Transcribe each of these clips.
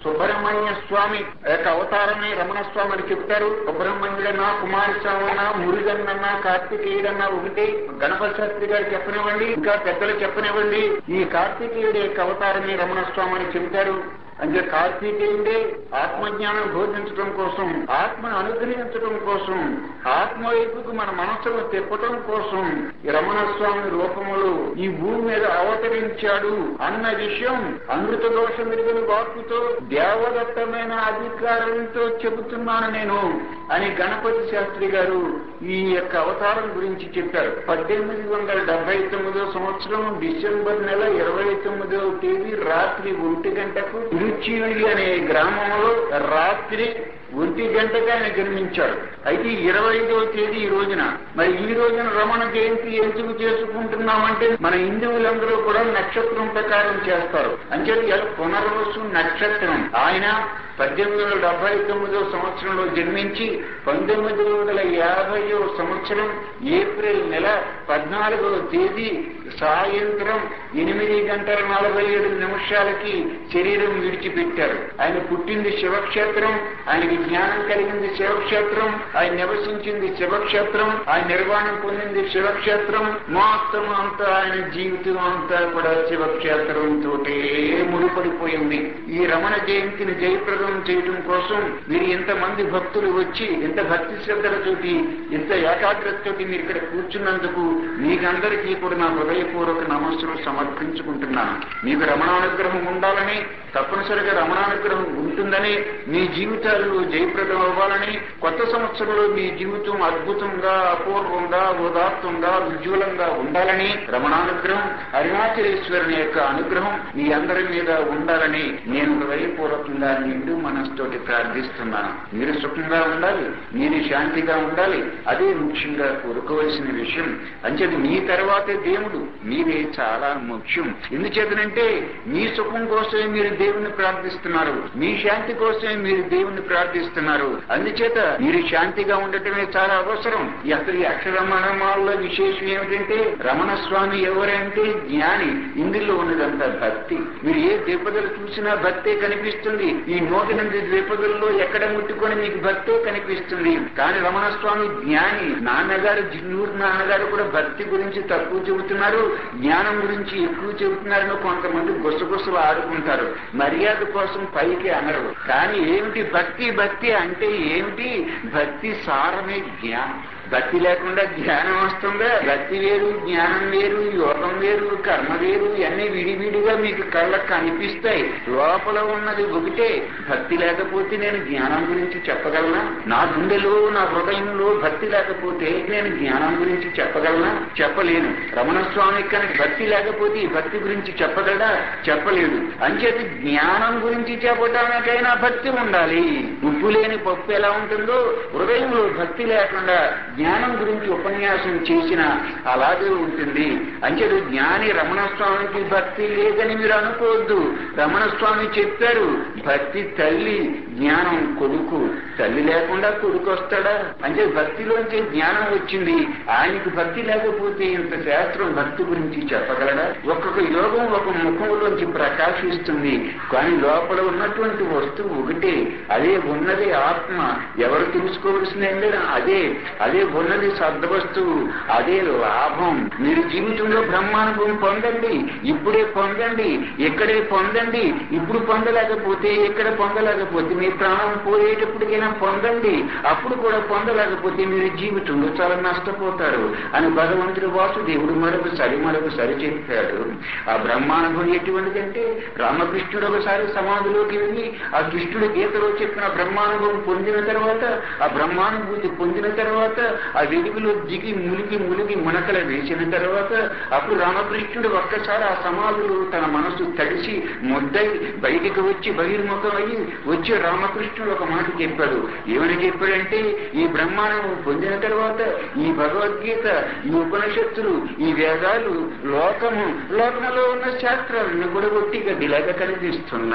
సుబ్రహ్మణ్య స్వామి యొక్క అవతారమే రమణ స్వామి అని చెప్తారు సుబ్రహ్మణ్యుడన్నా కుమారస్వామన్నా మురుగన్నన్నా కార్తికేయుడన్నా ఒకటి గణపతి శాస్త్రి గారు చెప్పనివ్వండి ఇంకా పెద్దలు చెప్పనివ్వండి ఈ కార్తికేయుడి యొక్క అవతారమే రమణ స్వామి అని చెబుతారు అంటే కార్తీకేయుడే ఆత్మజ్ఞానం బోధించడం కోసం ఆత్మను అనుగ్రహించడం కోసం ఆత్మ వైపుకు మన మనసును తిప్పటం కోసం ఈ రమణ స్వామి రూపములు ఈ భూమి మీద అవతరించాడు అన్న విషయం అమృత దోషం విరిగిన వాక్కుతో దేవదత్తమైన అధికారంతో చెబుతున్నాను నేను అని గణపతి శాస్త్రి గారు ఈ యొక్క అవతారం గురించి చెప్పారు పద్దెనిమిది వందల డెబ్బై తొమ్మిదో సంవత్సరం డిసెంబర్ నెల ఇరవై తొమ్మిదవ తేదీ రాత్రి ఒంటి గంటకు తిరుచిలి అనే గ్రామంలో రాత్రి ఒంటి గంటగా ఆయన జన్మించాడు అయితే ఇరవై ఐదవ తేదీ ఈ రోజున మరి ఈ రోజున రమణ జయంతి ఎందుకు చేసుకుంటున్నామంటే మన హిందువులందరూ కూడా నక్షత్రం ప్రకారం చేస్తారు అంచేది ఇలా పునర్వసు నక్షత్రం ఆయన పద్దెనిమిది వందల డెబ్బై తొమ్మిదో సంవత్సరంలో జన్మించి పంతొమ్మిది వందల యాభైవ సంవత్సరం ఏప్రిల్ నెల పద్నాలుగవ తేదీ సాయంత్రం ఎనిమిది గంటల నలభై ఏడు నిమిషాలకి శరీరం విడిచిపెట్టారు ఆయన పుట్టింది శివక్షేత్రం ఆయనకి జ్ఞానం కలిగింది శివక్షేత్రం ఆయన నివసించింది శివక్షేత్రం ఆయన నిర్వాణం పొందింది శివక్షేత్రం మొత్తం అంతా ఆయన జీవితం అంతా కూడా శివక్షేత్రం తోటే ముడిపడిపోయింది ఈ రమణ జయంతిని జయప్రదం చేయడం కోసం మీరు ఎంతమంది భక్తులు వచ్చి ఎంత భక్తి శ్రద్ధలతోటి ఎంత ఏకాగ్రతతోటి మీరు ఇక్కడ కూర్చున్నందుకు మీకందరికీ కూడా నా హృదయపూర్వక నమస్సులు సమర్పించుకుంటున్నాను మీకు రమణానుగ్రహం ఉండాలని తప్పనిసరిగా రమణానుగ్రహం ఉంటుందని మీ జీవితాలు జయప్రదం అవ్వాలని కొత్త సంవత్సరంలో మీ జీవితం అద్భుతంగా అపూర్వంగా ఉదాత్తంగా ఉజ్వలంగా ఉండాలని రమణానుగ్రహం అరుణాచలేశ్వరుని యొక్క అనుగ్రహం మీ అందరి మీద ఉండాలని నేను హృదయపూర్వకంగా నిండు మనస్తోటి ప్రార్థిస్తున్నాను మీరు సుఖంగా ఉండాలి మీరు శాంతిగా ఉండాలి అదే ముఖ్యంగా కోరుకోవలసిన విషయం అంచేది మీ తర్వాతే దేవుడు మీరే చాలా ముఖ్యం ఎందుచేతనంటే మీ సుఖం కోసమే మీరు దేవుని ప్రార్థిస్తున్నారు మీ శాంతి కోసమే మీరు దేవుని ప్రార్థిస్తున్నారు అందుచేత మీరు శాంతిగా ఉండటమే చాలా అవసరం అసలు ఈ అక్షరమణమాల్లో విశేషం ఏమిటంటే రమణ స్వామి ఎవరంటే జ్ఞాని ఇందులో ఉన్నదంతా భక్తి మీరు ఏ ద్విపదలు చూసినా భక్తే కనిపిస్తుంది ఈ నూట ఎనిమిది ద్విపదుల్లో ఎక్కడ ముట్టుకొని మీకు భక్తే కనిపిస్తుంది కానీ రమణ స్వామి జ్ఞాని నాన్నగారు జిన్నూరు నాన్నగారు కూడా భక్తి గురించి తక్కువ చెబుతున్నారు జ్ఞానం గురించి ఎక్కువ చెబుతున్నారని కొంతమంది గుసగుసలు ఆడుకుంటారు మర్యాద కోసం పైకి అనరు కానీ ఏమిటి భక్తి భక్తి అంటే ఏమిటి భక్తి సారమే జ్ఞానం భక్తి లేకుండా జ్ఞానం వస్తుందా భక్తి వేరు జ్ఞానం వేరు యోగం వేరు కర్మ వేరు ఇవన్నీ విడివిడిగా మీకు కళ్ళకు కనిపిస్తాయి లోపల ఉన్నది ఒకటే భక్తి లేకపోతే నేను జ్ఞానం గురించి చెప్పగలనా నా గుండెలో నా హృదయంలో భక్తి లేకపోతే నేను జ్ఞానం గురించి చెప్పగలనా చెప్పలేను రమణ స్వామి కనుక భక్తి లేకపోతే ఈ భక్తి గురించి చెప్పగలడా చెప్పలేడు అంచేది జ్ఞానం గురించి చెప్పడానికైనా భక్తి ఉండాలి ఉప్పు లేని పప్పు ఎలా ఉంటుందో హృదయంలో భక్తి లేకుండా జ్ఞానం గురించి ఉపన్యాసం చేసిన అలాగే ఉంటుంది అంచేది జ్ఞాని రమణ స్వామికి భక్తి లేదని మీరు అనుకోవద్దు రమణ స్వామి చెప్పారు భక్తి తల్లి జ్ఞానం కొడుకు తల్లి లేకుండా కొడుకు వస్తాడా అంటే భక్తిలోంచి జ్ఞానం వచ్చింది ఆయనకు భక్తి లేకపోతే ఇంత శాస్త్రం భక్తి గురించి చెప్పగలడా ఒక్కొక్క యోగం ఒక ముఖంలోంచి ప్రకాశిస్తుంది కానీ లోపల ఉన్నటువంటి వస్తువు ఒకటే అదే ఉన్నది ఆత్మ ఎవరు తెలుసుకోవలసింది అదే అదే ఉన్నది సద్వస్తువు అదే లాభం మీరు జీవితంలో బ్రహ్మానుభవం పొందండి ఇప్పుడే పొందండి ఇక్కడే పొందండి ఇప్పుడు పొందలేకపోతే ఇక్కడ పొందలేకపోతే మీ ప్రాణం పోయేటప్పటికైనా పొందండి అప్పుడు కూడా పొందలేకపోతే మీరు జీవితంలో చాలా నష్టపోతారు అని భగవంతుడు వాసుదేవుడు మరొక సరి మరొక సరి చెప్పాడు ఆ బ్రహ్మానుభవం ఎటువంటిదంటే రామకృష్ణుడు ఒకసారి సమాధిలోకి వెళ్ళి ఆ కృష్ణుడు గీతలో చెప్పిన బ్రహ్మానుభవం పొందిన తర్వాత ఆ బ్రహ్మానుభూతి పొందిన తర్వాత ఆ వెలుగులో దిగి ములిగి ములిగి మునకల వేసిన తర్వాత అప్పుడు రామకృష్ణుడు ఒక్కసారి ఆ సమాధిలో తన మనసు తడిసి ముద్దై బయటికి వచ్చి బహిర్ముఖం అయ్యి వచ్చి రామకృష్ణుడు ఒక మాట చెప్పాడు ఏమని చెప్పాడంటే ఈ బ్రహ్మాండం పొందిన తర్వాత ఈ భగవద్గీత ఈ ఉపనిషత్తులు ఈ వేదాలు లోకము లోకములో ఉన్న శాస్త్రాలను కూడా కొట్టి గడ్డిలాగా కనిపిస్తున్నాయి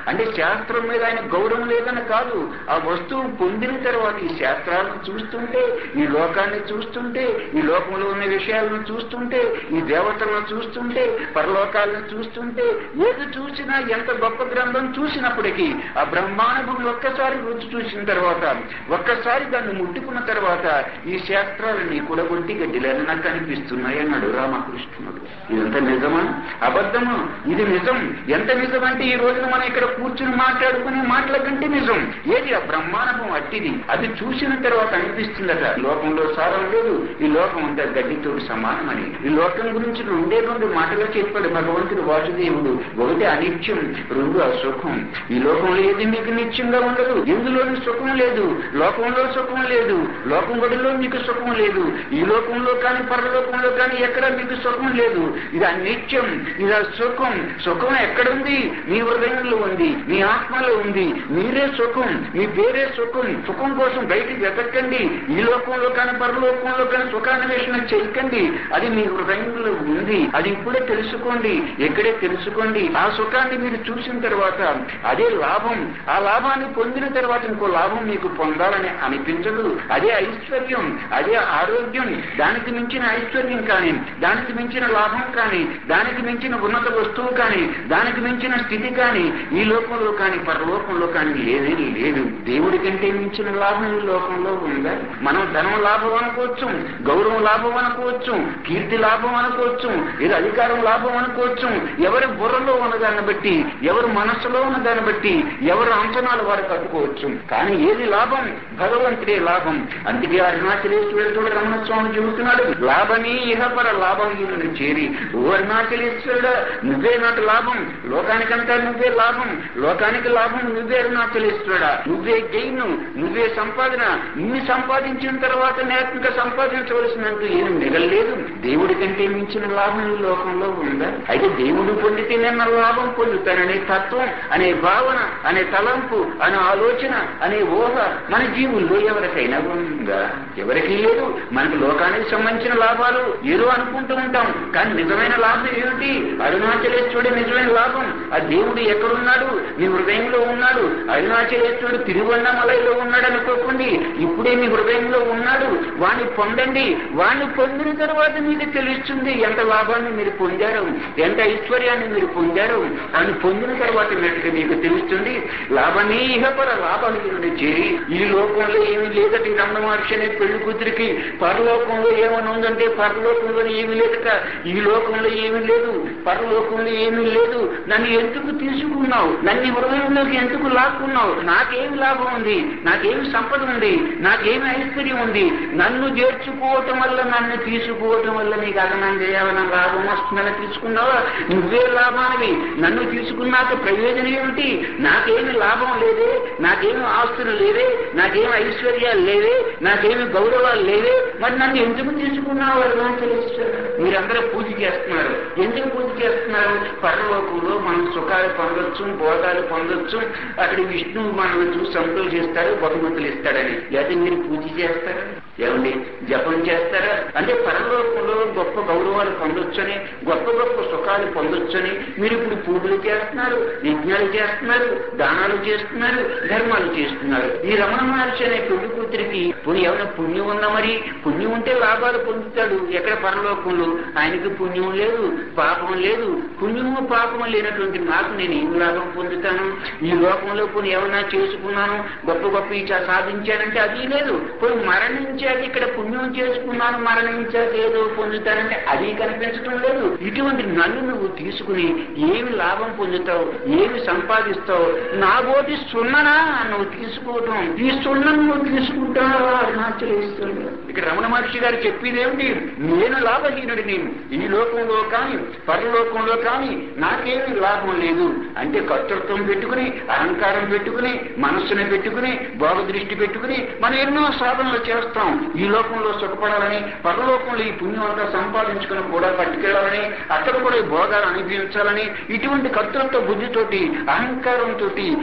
అంటే శాస్త్రం మీద ఆయన గౌరవం లేదని కాదు ఆ వస్తువు పొందిన తర్వాత ఈ శాస్త్రాలను చూస్తుంటే ఈ లోకాన్ని చూస్తుంటే ఈ లోకంలో ఉన్న విషయాలను చూస్తుంటే ఈ దేవతలను చూస్తుంటే పరలోకాలను చూస్తుంటే ఏది చూసినా ఎంత గొప్ప గ్రంథం చూసినప్పటికీ ఆ బ్రహ్మానుభవం ఒక్కసారి రుచి చూసిన తర్వాత ఒక్కసారి దాన్ని ముట్టుకున్న తర్వాత ఈ శాస్త్రాలన్నీ కూడా ఒంటి గడ్డిలని నాకు అనిపిస్తున్నాయి అన్నాడు రామకృష్ణుడు ఇదంతా నిజమా అబద్ధమా ఇది నిజం ఎంత నిజం అంటే ఈ రోజున మనం ఇక్కడ కూర్చుని మాట్లాడుకునే మాటల కంటే నిజం ఏది ఆ బ్రహ్మానుభవం అట్టిది అది చూసిన తర్వాత అనిపిస్తుందట ఈ లోకంలో సారం లేదు ఈ లోకం అంతా గడ్డితో సమానమని ఈ లోకం గురించి రెండే రెండు మాటలు చెప్పాడు భగవంతుడు వాసుదేవుడు ఒకటి అనిత్యం రెండు అసుఖం ఈ లోకంలో ఏది మీకు నిత్యంగా ఉండదు ఇందులోని సుఖం లేదు లోకంలో సుఖం లేదు లోకం గడిలో మీకు సుఖం లేదు ఈ లోకంలో కానీ పరలోకంలో కానీ ఎక్కడ మీకు సుఖం లేదు ఇది అనిత్యం ఇది సుఖం సుఖం ఎక్కడుంది మీ హృదయంలో ఉంది మీ ఆత్మలో ఉంది మీరే సుఖం మీ పేరే సుఖం సుఖం కోసం బయటికి వెతకండి ఈ లోకంలో కానీ పరలోకంలో కానీ సుఖాన్వేషణ చేయకండి అది మీ హృదయంలో ఉంది అది ఇప్పుడే తెలుసుకోండి ఎక్కడే తెలుసుకోండి ఆ సుఖాన్ని మీరు చూసిన తర్వాత అదే లాభం ఆ లాభాన్ని పొందిన తర్వాత ఇంకో లాభం మీకు పొందాలని అనిపించదు అదే ఐశ్వర్యం అదే ఆరోగ్యం దానికి మించిన ఐశ్వర్యం కానీ దానికి మించిన లాభం కానీ దానికి మించిన ఉన్నత వస్తువు కానీ దానికి మించిన స్థితి కానీ ఈ లోకంలో కానీ పరలోకంలో కానీ లేదే లేదు దేవుడి కంటే మించిన లాభం ఈ లోకంలో ఉందా మనం ధనం లాభం అనుకోవచ్చు గౌరవం లాభం అనుకోవచ్చు కీర్తి లాభం అనుకోవచ్చు ఇది అధికారం లాభం అనుకోవచ్చు ఎవరి బుర్రలో ఉన్నదాన్ని బట్టి ఎవరి మనస్సులో ఉన్నదాన్ని బట్టి ఎవరి అంచనాలు వారు కట్టుకోవచ్చు కానీ ఏది లాభం భగవంతుడే లాభం అందుకే అరుణాచలేశ్వరుడు రమణ స్వామి చెబుతున్నాడు లాభమే ఇహపర లాభం ఈయనను చేరి ఓ అరుణాచలేశ్వరుడు నువ్వే నాకు లాభం లోకానికంతా నువ్వే లాభం లోకానికి లాభం నువ్వే అరుణాచలేశ్వరుడా నువ్వే గెయిన్ నువ్వే సంపాదన ఇన్ని సంపాదించిన తర్వాత నేను ఇంకా సంపాదించవలసినంత ఏం మిగలలేదు దేవుడి కంటే మించిన లాభం ఈ లోకంలో ఉందా అయితే దేవుడు పొందితే నేను లాభం పొందుతాననే తత్వం అనే భావన అనే తలంపు అనే ఆలోచన అనే ఊహ మన జీవుల్లో ఎవరికైనా ఉందా ఎవరికి లేదు మనకు లోకానికి సంబంధించిన లాభాలు ఏదో అనుకుంటూ ఉంటాం కానీ నిజమైన లాభం ఏమిటి అరుణాచలేశ్వరుడు నిజమైన లాభం ఆ దేవుడు ఎక్కడున్నాడు నీ హృదయంలో ఉన్నాడు అరుణాచలేశ్వరుడు తిరువన్నమలైలో ఉన్నాడు అనుకోకండి ఇప్పుడే మీ హృదయంలో ఉన్నాడు వాణ్ణి పొందండి వాణ్ణి పొందిన తర్వాత మీకు తెలుస్తుంది ఎంత లాభాన్ని మీరు పొందారు ఎంత ఐశ్వర్యాన్ని మీరు పొందారు అని పొందిన తర్వాత మీకు మీకు తెలుస్తుంది లాభమే ఇహపర లాభహీనుడు చేరి ఈ లోకంలో ఏమీ లేదట ఈ రమణ మహర్షి అనే పెళ్లి కూతురికి పరలోకంలో ఏమని ఉందంటే పరలోకంలో ఏమీ లేదట ఈ లోకంలో ఏమీ లేదు పరలోకంలో ఏమీ లేదు నన్ను ఎందుకు తీసుకున్నావు నన్ను హృదయంలోకి ఎందుకు లాక్కున్నావు నాకేమి లాభం ఉంది నాకేమి సంపద ఉంది నాకేమి ఐశ్వర్యం ఉంది నన్ను చేర్చుకోవటం వల్ల నన్ను తీసుకోవటం వల్ల నీకు అదనం చేయాలన్న లాభం వస్తుందని తీసుకున్నావా నువ్వే లాభానివి నన్ను తీసుకున్నాక ప్రయోజనం ఏమిటి నాకేమి లాభం లేదే నాకేమి ఆస్తులు లేవే నాకేమి ఐశ్వర్యాలు లేవే నాకేమి గౌరవాలు లేవే మరి నన్ను ఎందుకు తీసుకున్నావు అరుణాచలేశ్వరుడు మీరందరూ పూజ చేస్తున్నారు ఎందుకు పూజ చేస్తున్నారు పరలోకంలో మనం సుఖాలు పొందొచ్చు భోగాలు పొందొచ్చు అక్కడ విష్ణువు మనల్ని చూసి సంతోషిస్తాడు బహుమతులు ఇస్తాడని లేదా మీరు పూజ చేస్తారా ఏమండి జపం చేస్తారా అంటే పరలోకంలో గొప్ప గౌరవాలు పొందొచ్చని గొప్ప గొప్ప సుఖాలు పొందొచ్చని మీరు ఇప్పుడు పూజలు చేస్తున్నారు యజ్ఞాలు చేస్తున్నారు దానాలు చేస్తున్నారు ధర్మాలు చేస్తున్నారు ఈ రమణ మహర్షి అనే పెళ్లి కూతురికి పోనీ ఏమైనా పుణ్యం ఉందా మరి పుణ్యం ఉంటే లాభాలు పొందుతాడు ఎక్కడ పరలోకంలో ఆయనకి పుణ్యం లేదు పాపం లేదు పుణ్యము పాపము లేనటువంటి నాకు నేను ఏం లాభం పొందుతాను ఈ లోకంలో పోనీ ఏమైనా చేసుకున్నాను గొప్ప గొప్ప ఇచ్చా సాధించానంటే అది లేదు పోయి మరణించాక ఇక్కడ పుణ్యం చేసుకున్నాను మరణించాక ఏదో పొందుతానంటే అది కనిపించడం లేదు ఇటువంటి నన్ను నువ్వు తీసుకుని ఏమి లాభం పొందుతావు ఏమి సంపాదిస్తావు నా బోటి సున్ననా నువ్వు తీసుకోవటం ఈ సున్నను నువ్వు తీసుకుంటావా అరుణాచలేశ్వరుడు ఇక్కడ రమణ మహర్షి గారు చెప్పేది ఏమిటి నేను లాభహీనుడిని ఈ లోకంలో కానీ పరలోకంలో కానీ నాకేమీ లాభం లేదు అంటే కర్తృత్వం పెట్టుకుని అహంకారం పెట్టుకుని మనస్సుని పెట్టుకుని భోగ దృష్టి పెట్టుకుని మనం ఎన్నో సాధనలు చేస్తాం ఈ లోకంలో సుఖపడాలని పరలోకంలో ఈ పుణ్యం అంతా సంపాదించుకుని కూడా పట్టుకెళ్లాలని అక్కడ కూడా ఈ భోగాలు అనుభవించాలని ఇటువంటి కర్తృత్వ బుద్ధితోటి అహంకారంతో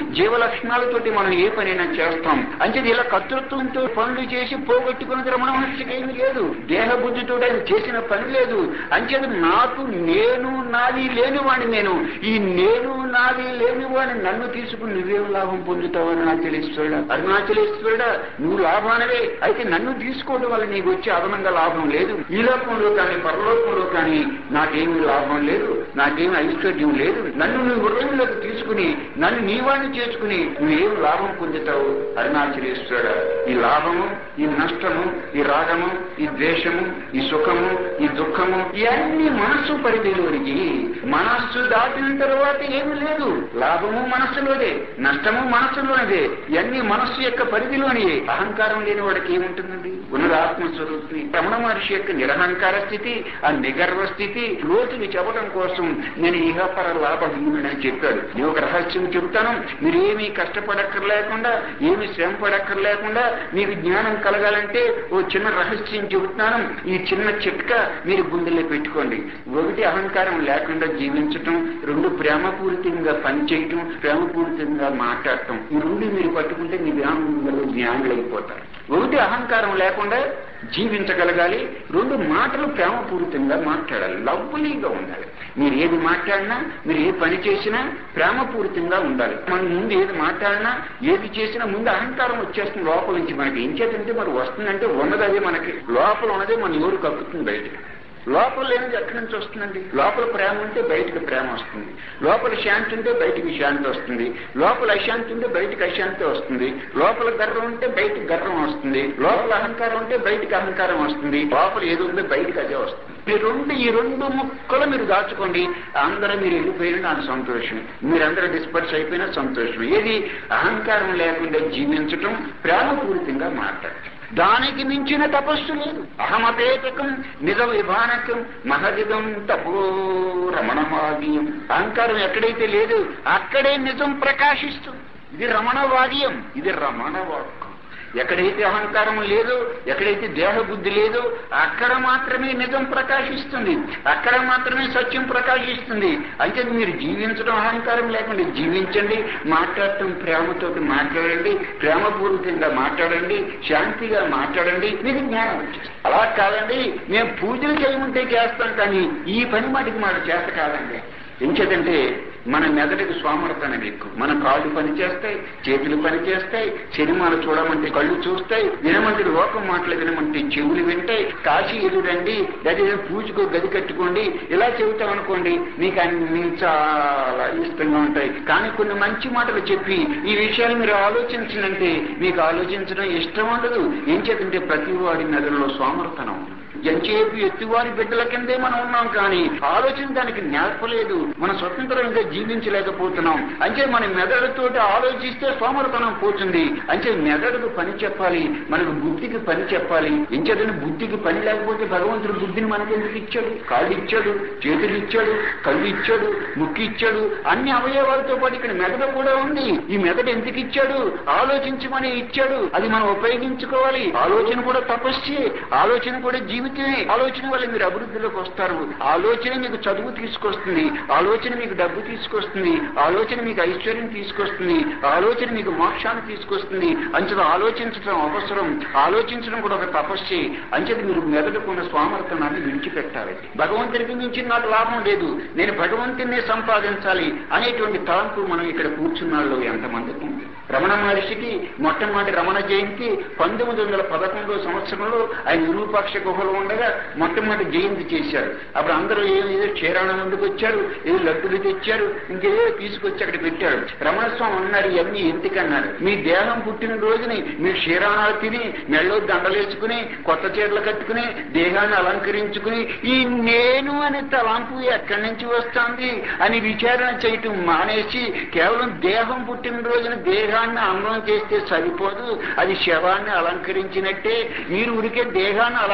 జీవలక్షణాలతోటి మనం ఏ పనైనా చేస్తాం అంచేది ఇలా కర్తృత్వంతో పనులు చేసి పోగొట్టుకున్నది రమణ మహర్షికి ఏమీ లేదు దేహబుద్ధితో ఆయన చేసిన పని లేదు అంచేది నాకు నేను నాది లేనివాడిని నేను ఈ నేను నాది లేనివాడిని నన్ను తీసుకుని నువ్వేం లాభం పొందుతావని అరుణాచలేశ్వరుడా అరుణాచలేశ్వరుడా నువ్వు లాభానవే అయితే నన్ను తీసుకోవడం వల్ల నీకు వచ్చే అదనంగా లాభం లేదు ఈ లోకంలో కానీ పరలోకంలో కానీ నాకేమీ లాభం లేదు నాకేమీ ఐశ్వర్యం లేదు నన్ను నువ్వు హృదయంలోకి తీసుకుని నన్ను నీవాణ్ణి చేసుకుని నువ్వేం లాభం పొందుతావు అరుణాచలేశ్వరుడా ఈ లాభము ఈ నష్టము ఈ రాగము ఈ ద్వేషము ఈ సుఖము ఈ దుఃఖము ఇవన్నీ మనస్సు పరిధిలోనికి మనస్సు దాటిన తర్వాత ఏమీ లేదు లాభము మనస్సులోనే నష్టము మనస్సులోనిదే ఇవన్నీ మనస్సు యొక్క పరిధిలోని అహంకారం లేని వాడికి ఏముంటుందండి ఉన్నది ఆత్మస్వరూపి రమణ మహర్షి యొక్క నిరహంకార స్థితి ఆ నిగర్వ స్థితి లోతుని చెప్పడం కోసం నేను ఇహపర లాభహీనుడని చెప్పాడు నేను ఒక రహస్యం చెబుతాను మీరు ఏమీ కష్టపడక్కర్లేకుండా ఏమి శ్రమ పడక్కర్లేకుండా మీకు జ్ఞానం కలగాలంటే ఓ చిన్న రహస్యం చెబుతున్నాను ఈ చిన్న చిట్కా మీరు గుండెల్లో పెట్టుకోండి ఒకటి అహంకారం లేకుండా జీవించటం రెండు ప్రేమపూరితంగా పనిచేయటం ప్రేమపూరితంగా మాట్లాడటం ఈ రెండు మీరు పట్టుకుంటే మీ జ్ఞానంలో జ్ఞానులు అయిపోతారు ఒకటి అహంకారం లేకుండా జీవించగలగాలి రెండు మాటలు ప్రేమపూరితంగా మాట్లాడాలి లవ్లీగా ఉండాలి మీరు ఏది మాట్లాడినా మీరు ఏ పని చేసినా ప్రేమపూరితంగా ఉండాలి మనం ముందు ఏది మాట్లాడినా ఏది చేసినా ముందు అహంకారం వచ్చేస్తుంది లోపల నుంచి మనకి ఏం చేతంటే మరి వస్తుందంటే ఉన్నది అదే మనకి లోపల ఉన్నదే మన ఎవరు కక్కుతుంది బయటకి లోపల లేనిది ఎక్కడి నుంచి వస్తుందండి లోపల ప్రేమ ఉంటే బయటికి ప్రేమ వస్తుంది లోపల శాంతి ఉంటే బయటికి శాంతి వస్తుంది లోపల అశాంతి ఉంటే బయటికి అశాంతి వస్తుంది లోపల గర్వం ఉంటే బయటికి గర్వం వస్తుంది లోపల అహంకారం ఉంటే బయటికి అహంకారం వస్తుంది లోపల ఏది ఉందో బయటికి అదే వస్తుంది ఈ రెండు ఈ రెండు ముక్కలు మీరు దాచుకోండి అందరూ మీరు వెళ్ళిపోయినా నాకు సంతోషం మీరందరూ డిస్పర్స్ అయిపోయినా సంతోషం ఏది అహంకారం లేకుండా జీవించటం ప్రేమపూరితంగా మాట్లాడటం దానికి మించిన తపస్సు లేదు అహమపేతకం నిజ విభానకం మహదిదం తపో రమణవాగ్యం అహంకారం ఎక్కడైతే లేదు అక్కడే నిజం ప్రకాశిస్తుంది ఇది రమణవాగ్యం ఇది రమణవాక్యం ఎక్కడైతే అహంకారం లేదో ఎక్కడైతే దేహ బుద్ధి లేదో అక్కడ మాత్రమే నిజం ప్రకాశిస్తుంది అక్కడ మాత్రమే సత్యం ప్రకాశిస్తుంది అయితే మీరు జీవించడం అహంకారం లేకుండా జీవించండి మాట్లాడటం ప్రేమతోటి మాట్లాడండి ప్రేమపూర్వకంగా మాట్లాడండి శాంతిగా మాట్లాడండి మీకు జ్ఞానం వచ్చేస్తుంది అలా కాదండి మేము పూజలు చేయమంటే చేస్తాం కానీ ఈ పని మాటికి మాట చేత కాదండి ఎంచేదంటే మన మెదడుకి సోమరతనం ఎక్కువ మన కాళ్ళు పని చేస్తాయి చేతులు పని చేస్తాయి సినిమాలు చూడమంటే కళ్ళు చూస్తాయి వినమంటే లోకం మాటలు వినమంటే చెవులు వింటాయి కాశీ ఎదురండి లేదా పూజకు గది కట్టుకోండి ఇలా చెబుతాం అనుకోండి మీకు అన్ని చాలా ఇష్టంగా ఉంటాయి కానీ కొన్ని మంచి మాటలు చెప్పి ఈ విషయాలు మీరు ఆలోచించినంటే మీకు ఆలోచించడం ఇష్టం ఉండదు ఏం చేతంటే ప్రతి వాడి మెదడులో సోమరతనం ఉంది ఎంచేపు ఎత్తివారి బిడ్డల కిందే మనం ఉన్నాం కానీ ఆలోచన దానికి నేర్పలేదు మన స్వతంత్రంగా జీవించలేకపోతున్నాం అంటే మన మెదడుతోటి ఆలోచిస్తే సోమరతనం పోతుంది అంటే మెదడుకు పని చెప్పాలి మనకు బుద్ధికి పని చెప్పాలి ఎంచేతని బుద్ధికి పని లేకపోతే భగవంతుడు బుద్ధిని మనకెందుకు ఇచ్చాడు కాళ్ళు ఇచ్చాడు చేతులు ఇచ్చాడు కళ్ళు ఇచ్చాడు ముక్కు ఇచ్చాడు అన్ని అవయవాలతో పాటు ఇక్కడ మెదడు కూడా ఉంది ఈ మెదడు ఎందుకు ఇచ్చాడు ఆలోచించమని ఇచ్చాడు అది మనం ఉపయోగించుకోవాలి ఆలోచన కూడా తపస్సే ఆలోచన కూడా జీవితమే ఆలోచన వల్ల మీరు అభివృద్ధిలోకి వస్తారు ఆలోచన మీకు చదువు తీసుకొస్తుంది ఆలోచన మీకు డబ్బు తీసుకొస్తుంది ఆలోచన మీకు ఐశ్వర్యం తీసుకొస్తుంది ఆలోచన మీకు మోక్షాన్ని తీసుకొస్తుంది అంచేత ఆలోచించడం అవసరం ఆలోచించడం కూడా ఒక తపస్సే అంచేత మీరు మెదడుకున్న స్వామర్థనాన్ని విడిచిపెట్టాలి భగవంతుడికి మించి నాకు లాభం లేదు నేను భగవంతుడిని సంపాదించాలి అనేటువంటి తలంపు మనం ఇక్కడ కూర్చున్నాళ్ళు ఎంతమందికి ఉంది రమణ మహర్షికి మొట్టమొదటి రమణ జయంతి పంతొమ్మిది వందల పదకొండో సంవత్సరంలో ఆయన విరూపాక్ష గుహలో ఉండగా మొట్టమొదటి జయంతి చేశారు అప్పుడు అందరూ ఏదో క్షీరానందుకు వచ్చారు ఏదో లడ్డులు తెచ్చారు ఇంకేదో తీసుకొచ్చి అక్కడ పెట్టాడు రమణస్వామి అన్నారు ఇవన్నీ ఎందుకన్నారు మీ దేహం పుట్టిన రోజుని మీరు క్షీరాణాలు తిని మెళ్ళో దండలేసుకుని కొత్త చీరలు కట్టుకుని దేహాన్ని అలంకరించుకుని ఈ నేను అనే తలంపు ఎక్కడి నుంచి వస్తుంది అని విచారణ చేయటం మానేసి కేవలం దేహం పుట్టిన రోజున దేహాన్ని అంగం చేస్తే సరిపోదు అది శవాన్ని అలంకరించినట్టే మీరు ఉరికే దేహాన్ని అలంకరించుకుని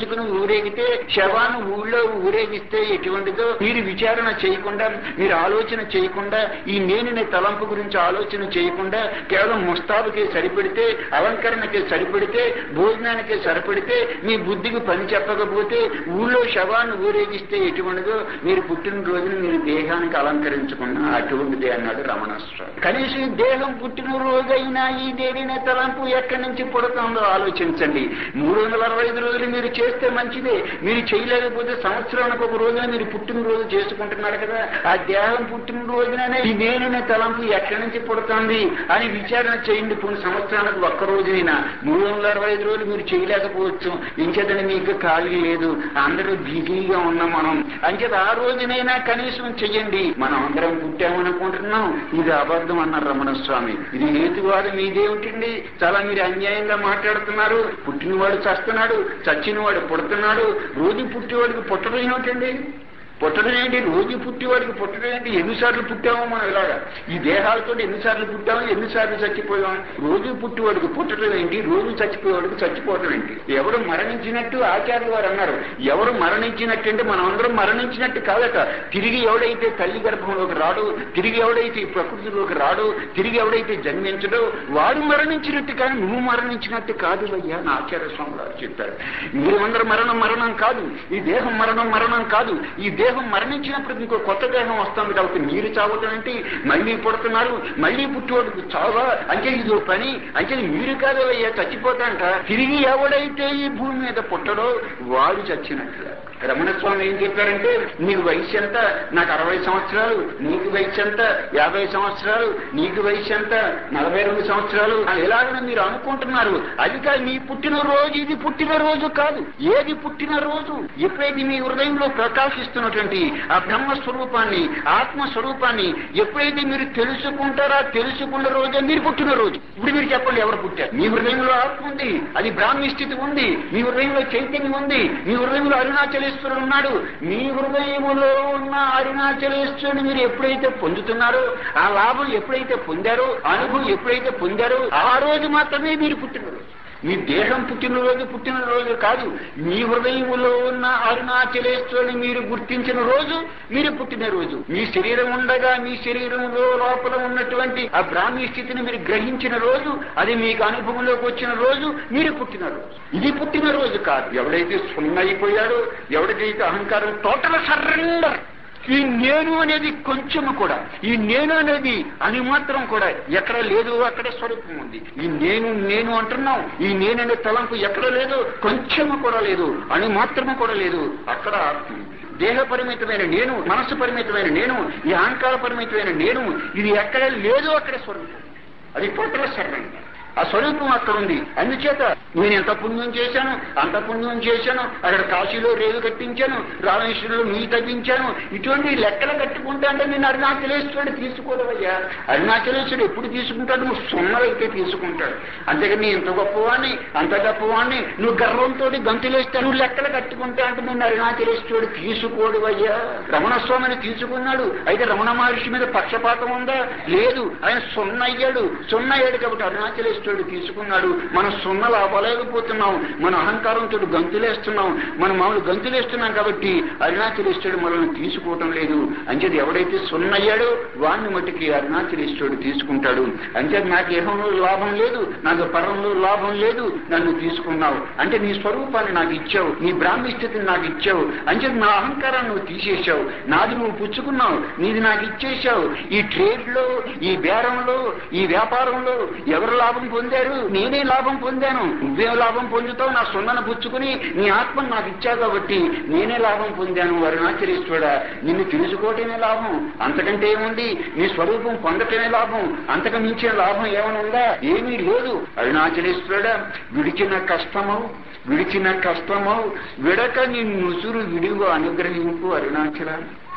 పట్టుకుని ఊరేగితే శవాన్ని ఊళ్ళో ఊరేగిస్తే ఎటువంటిదో మీరు విచారణ చేయకుండా మీరు ఆలోచన చేయకుండా ఈ నేనునే తలంపు గురించి ఆలోచన చేయకుండా కేవలం ముస్తాబుకే సరిపెడితే అలంకరణకే సరిపెడితే భోజనానికే సరిపెడితే మీ బుద్ధికి పని చెప్పకపోతే ఊళ్ళో శవాన్ని ఊరేగిస్తే ఎటువంటిదో మీరు పుట్టినరోజున మీరు దేహానికి అలంకరించుకున్న అటువంటిదే అన్నాడు రమణస్వామి కనీసం ఈ దేహం పుట్టినరోజైనా ఈ దేవిన తలంపు ఎక్కడి నుంచి పుడుతుందో ఆలోచించండి మూడు వందల అరవై ఐదు రోజులు మీరు చేస్తే మంచిదే మీరు చేయలేకపోతే సంవత్సరానికి ఒక రోజున మీరు పుట్టినరోజు చేసుకుంటున్నారు కదా ఆ దేహం పుట్టినరోజుననే ఈ నేనునే తలంపు ఎక్కడి నుంచి పుడుతుంది అని విచారణ చేయండి కొన్ని సంవత్సరానికి ఒక్క రోజునైనా మూడు వందల అరవై ఐదు రోజులు మీరు చేయలేకపోవచ్చు ఇంకేదని మీకు ఖాళీ లేదు అందరూ బిజీగా ఉన్నాం మనం అంచేత ఆ రోజునైనా కనీసం చెయ్యండి మనం అందరం పుట్టామనుకుంటున్నాం ఇది అబద్ధం అన్నారు రమణ స్వామి ఇది హేతువాదం మీదేమిటండి చాలా మీరు అన్యాయంగా మాట్లాడుతున్నారు పుట్టినవాడు చస్తున్నాడు చచ్చినవాడు పుడుతున్నాడు రోజు పుట్టేవాడికి పుట్టడం ఏమిటండి పుట్టడం ఏంటి రోజు పుట్టేవాడికి పుట్టడం ఏంటి ఎన్నిసార్లు పుట్టామో మనం ఇలాగా ఈ దేహాలతో ఎన్నిసార్లు పుట్టామో ఎన్నిసార్లు చచ్చిపోయాం రోజు పుట్టేవాడికి పుట్టడం ఏంటి రోజు చచ్చిపోయేవాడికి చచ్చిపోవడం ఏంటి ఎవరు మరణించినట్టు ఆచార్యులు వారు అన్నారు ఎవరు మరణించినట్టు అంటే మనం అందరం మరణించినట్టు కాదట తిరిగి ఎవడైతే తల్లి గర్భంలోకి రాడు తిరిగి ఎవడైతే ఈ ప్రకృతిలోకి రాడు తిరిగి ఎవడైతే జన్మించడో వాడు మరణించినట్టు కానీ నువ్వు మరణించినట్టు కాదు అయ్యా అని ఆచార్య స్వామి గారు చెప్పారు మీరందరూ మరణం మరణం కాదు ఈ దేహం మరణం మరణం కాదు ఈ దేహం మరణించినప్పుడు ఇంకో కొత్త దేహం వస్తుంది కాబట్టి మీరు చావటం ఏంటి మళ్ళీ పుడుతున్నారు మళ్ళీ పుట్టేవాడికి చావా అంటే ఇది ఓ పని అంటే మీరు కాదు అయ్యా చచ్చిపోతాంట తిరిగి ఎవడైతే ఈ భూమి మీద పుట్టడో వాడు చచ్చినట్లు రమణస్వామి ఏం చెప్పారంటే నీకు వయసు ఎంత నాకు అరవై సంవత్సరాలు నీకు వయసు ఎంత యాభై సంవత్సరాలు నీకు వయసు ఎంత నలభై రెండు సంవత్సరాలు ఎలాగైనా మీరు అనుకుంటున్నారు అది కాదు మీ పుట్టినరోజు ఇది పుట్టినరోజు కాదు ఏది పుట్టినరోజు ఎప్పుడైతే మీ హృదయంలో ప్రకాశిస్తున్నటువంటి ఆ బ్రహ్మ స్వరూపాన్ని ఆత్మ స్వరూపాన్ని ఎప్పుడైతే మీరు తెలుసుకుంటారో తెలుసుకున్న రోజే మీరు పుట్టినరోజు ఇప్పుడు మీరు చెప్పండి ఎవరు పుట్టారు మీ హృదయంలో ఆత్మ ఉంది అది బ్రాహ్మీ స్థితి ఉంది మీ హృదయంలో చైతన్యం ఉంది మీ హృదయంలో అరుణాచలేశ్వరుడు ఉన్నాడు మీ హృదయములో ఉన్న అరుణాచలేశ్వరుడు మీరు ఎప్పుడైతే పొందుతున్నారో ఆ లాభం ఎప్పుడైతే పొందారో అనుభవం ఎప్పుడైతే పొందారో ఆ రోజు మాత్రమే మీరు పుట్టినరోజు మీ దేహం పుట్టినరోజు పుట్టినరోజు కాదు మీ హృదయములో ఉన్న అరుణాచలేశ్వరుని మీరు గుర్తించిన రోజు మీరు పుట్టినరోజు మీ శరీరం ఉండగా మీ శరీరంలో లోపల ఉన్నటువంటి ఆ బ్రాహ్మీ స్థితిని మీరు గ్రహించిన రోజు అది మీకు అనుభవంలోకి వచ్చిన రోజు మీరు పుట్టినరోజు ఇది పుట్టినరోజు కాదు ఎవడైతే సున్న అయిపోయాడో ఎవరికైతే అహంకారం టోటల్ సరెండర్ ఈ నేను అనేది కొంచెము కూడా ఈ నేను అనేది అని మాత్రం కూడా ఎక్కడ లేదు అక్కడే స్వరూపం ఉంది ఈ నేను నేను అంటున్నాం ఈ నేను అనే తలంపు ఎక్కడ లేదు కొంచెము కూడా లేదు అని మాత్రము కూడా లేదు అక్కడ ఆత్మ ఉంది. దేహ పరిమితమైన నేను మనస్సు పరిమితమైన నేను ఈ అహంకార పరిమితమైన నేను ఇది ఎక్కడ లేదు అక్కడ స్వరూపం అది టోటల్ సరెండర్ ఆ స్వరూపం అక్కడ ఉంది అందుచేత నేను ఎంత పుణ్యం చేశాను అంత పుణ్యం చేశాను అక్కడ కాశీలో రేవు కట్టించాను రామేశ్వరంలో మీ తగ్గించాను ఇటువంటి లెక్కలు కట్టుకుంటా అంటే నేను అరుణాచలేశ్వరుడు తీసుకోలేవయ్యా అరుణాచలేశ్వరుడు ఎప్పుడు తీసుకుంటాడు నువ్వు సున్నలైతే తీసుకుంటాడు అంతేగాని ఇంత గొప్పవాణ్ణి అంత గొప్పవాణ్ణి నువ్వు గర్వంతో గంతులేస్తే నువ్వు లెక్కలు కట్టుకుంటా అంటే నేను అరుణాచలేశ్వరుడు తీసుకోడు అయ్యా రమణ స్వామిని తీసుకున్నాడు అయితే రమణ మహర్షి మీద పక్షపాతం ఉందా లేదు ఆయన సున్న అయ్యాడు సున్న అయ్యాడు కాబట్టి అరుణాచలేశ్వరుడు తీసుకున్నాడు మనం సున్నలు అవ్వలేకపోతున్నాం మన అహంకారంతో గంతులేస్తున్నాం మనం మామూలు గంతులేస్తున్నాం కాబట్టి అరుణాచలేశ్వరుడు మనల్ని తీసుకోవటం లేదు అంచేది ఎవడైతే సున్న అయ్యాడో వాడిని మట్టుకి అరుణాచలేశ్వరుడు తీసుకుంటాడు అంచేది నాకు ఏహంలో లాభం లేదు నాకు పరంలో లాభం లేదు నన్ను తీసుకున్నావు అంటే నీ స్వరూపాన్ని నాకు ఇచ్చావు నీ బ్రాహ్మీ స్థితిని నాకు ఇచ్చావు అంచేది నా అహంకారాన్ని నువ్వు తీసేశావు నాది నువ్వు పుచ్చుకున్నావు నీది నాకు ఇచ్చేశావు ఈ ట్రేడ్ లో ఈ బేరంలో ఈ వ్యాపారంలో ఎవరు లాభం పొందారు నేనే లాభం పొందాను నువ్వే లాభం పొందుతావు నా సొన్నను పుచ్చుకుని నీ ఆత్మను నాకు ఇచ్చావు కాబట్టి నేనే లాభం పొందాను అరుణాచలేశ్వరుడా నిన్ను తెలుసుకోవటమే లాభం అంతకంటే ఏముంది నీ స్వరూపం పొందటమే లాభం అంతకు మించిన లాభం ఏమైనా ఉందా ఏమీ లేదు అరుణాచలేశ్వరుడా విడిచిన కష్టము విడిచిన కష్టము విడక నీ నుసురు విడిగా అనుగ్రహింపు అరుణాచల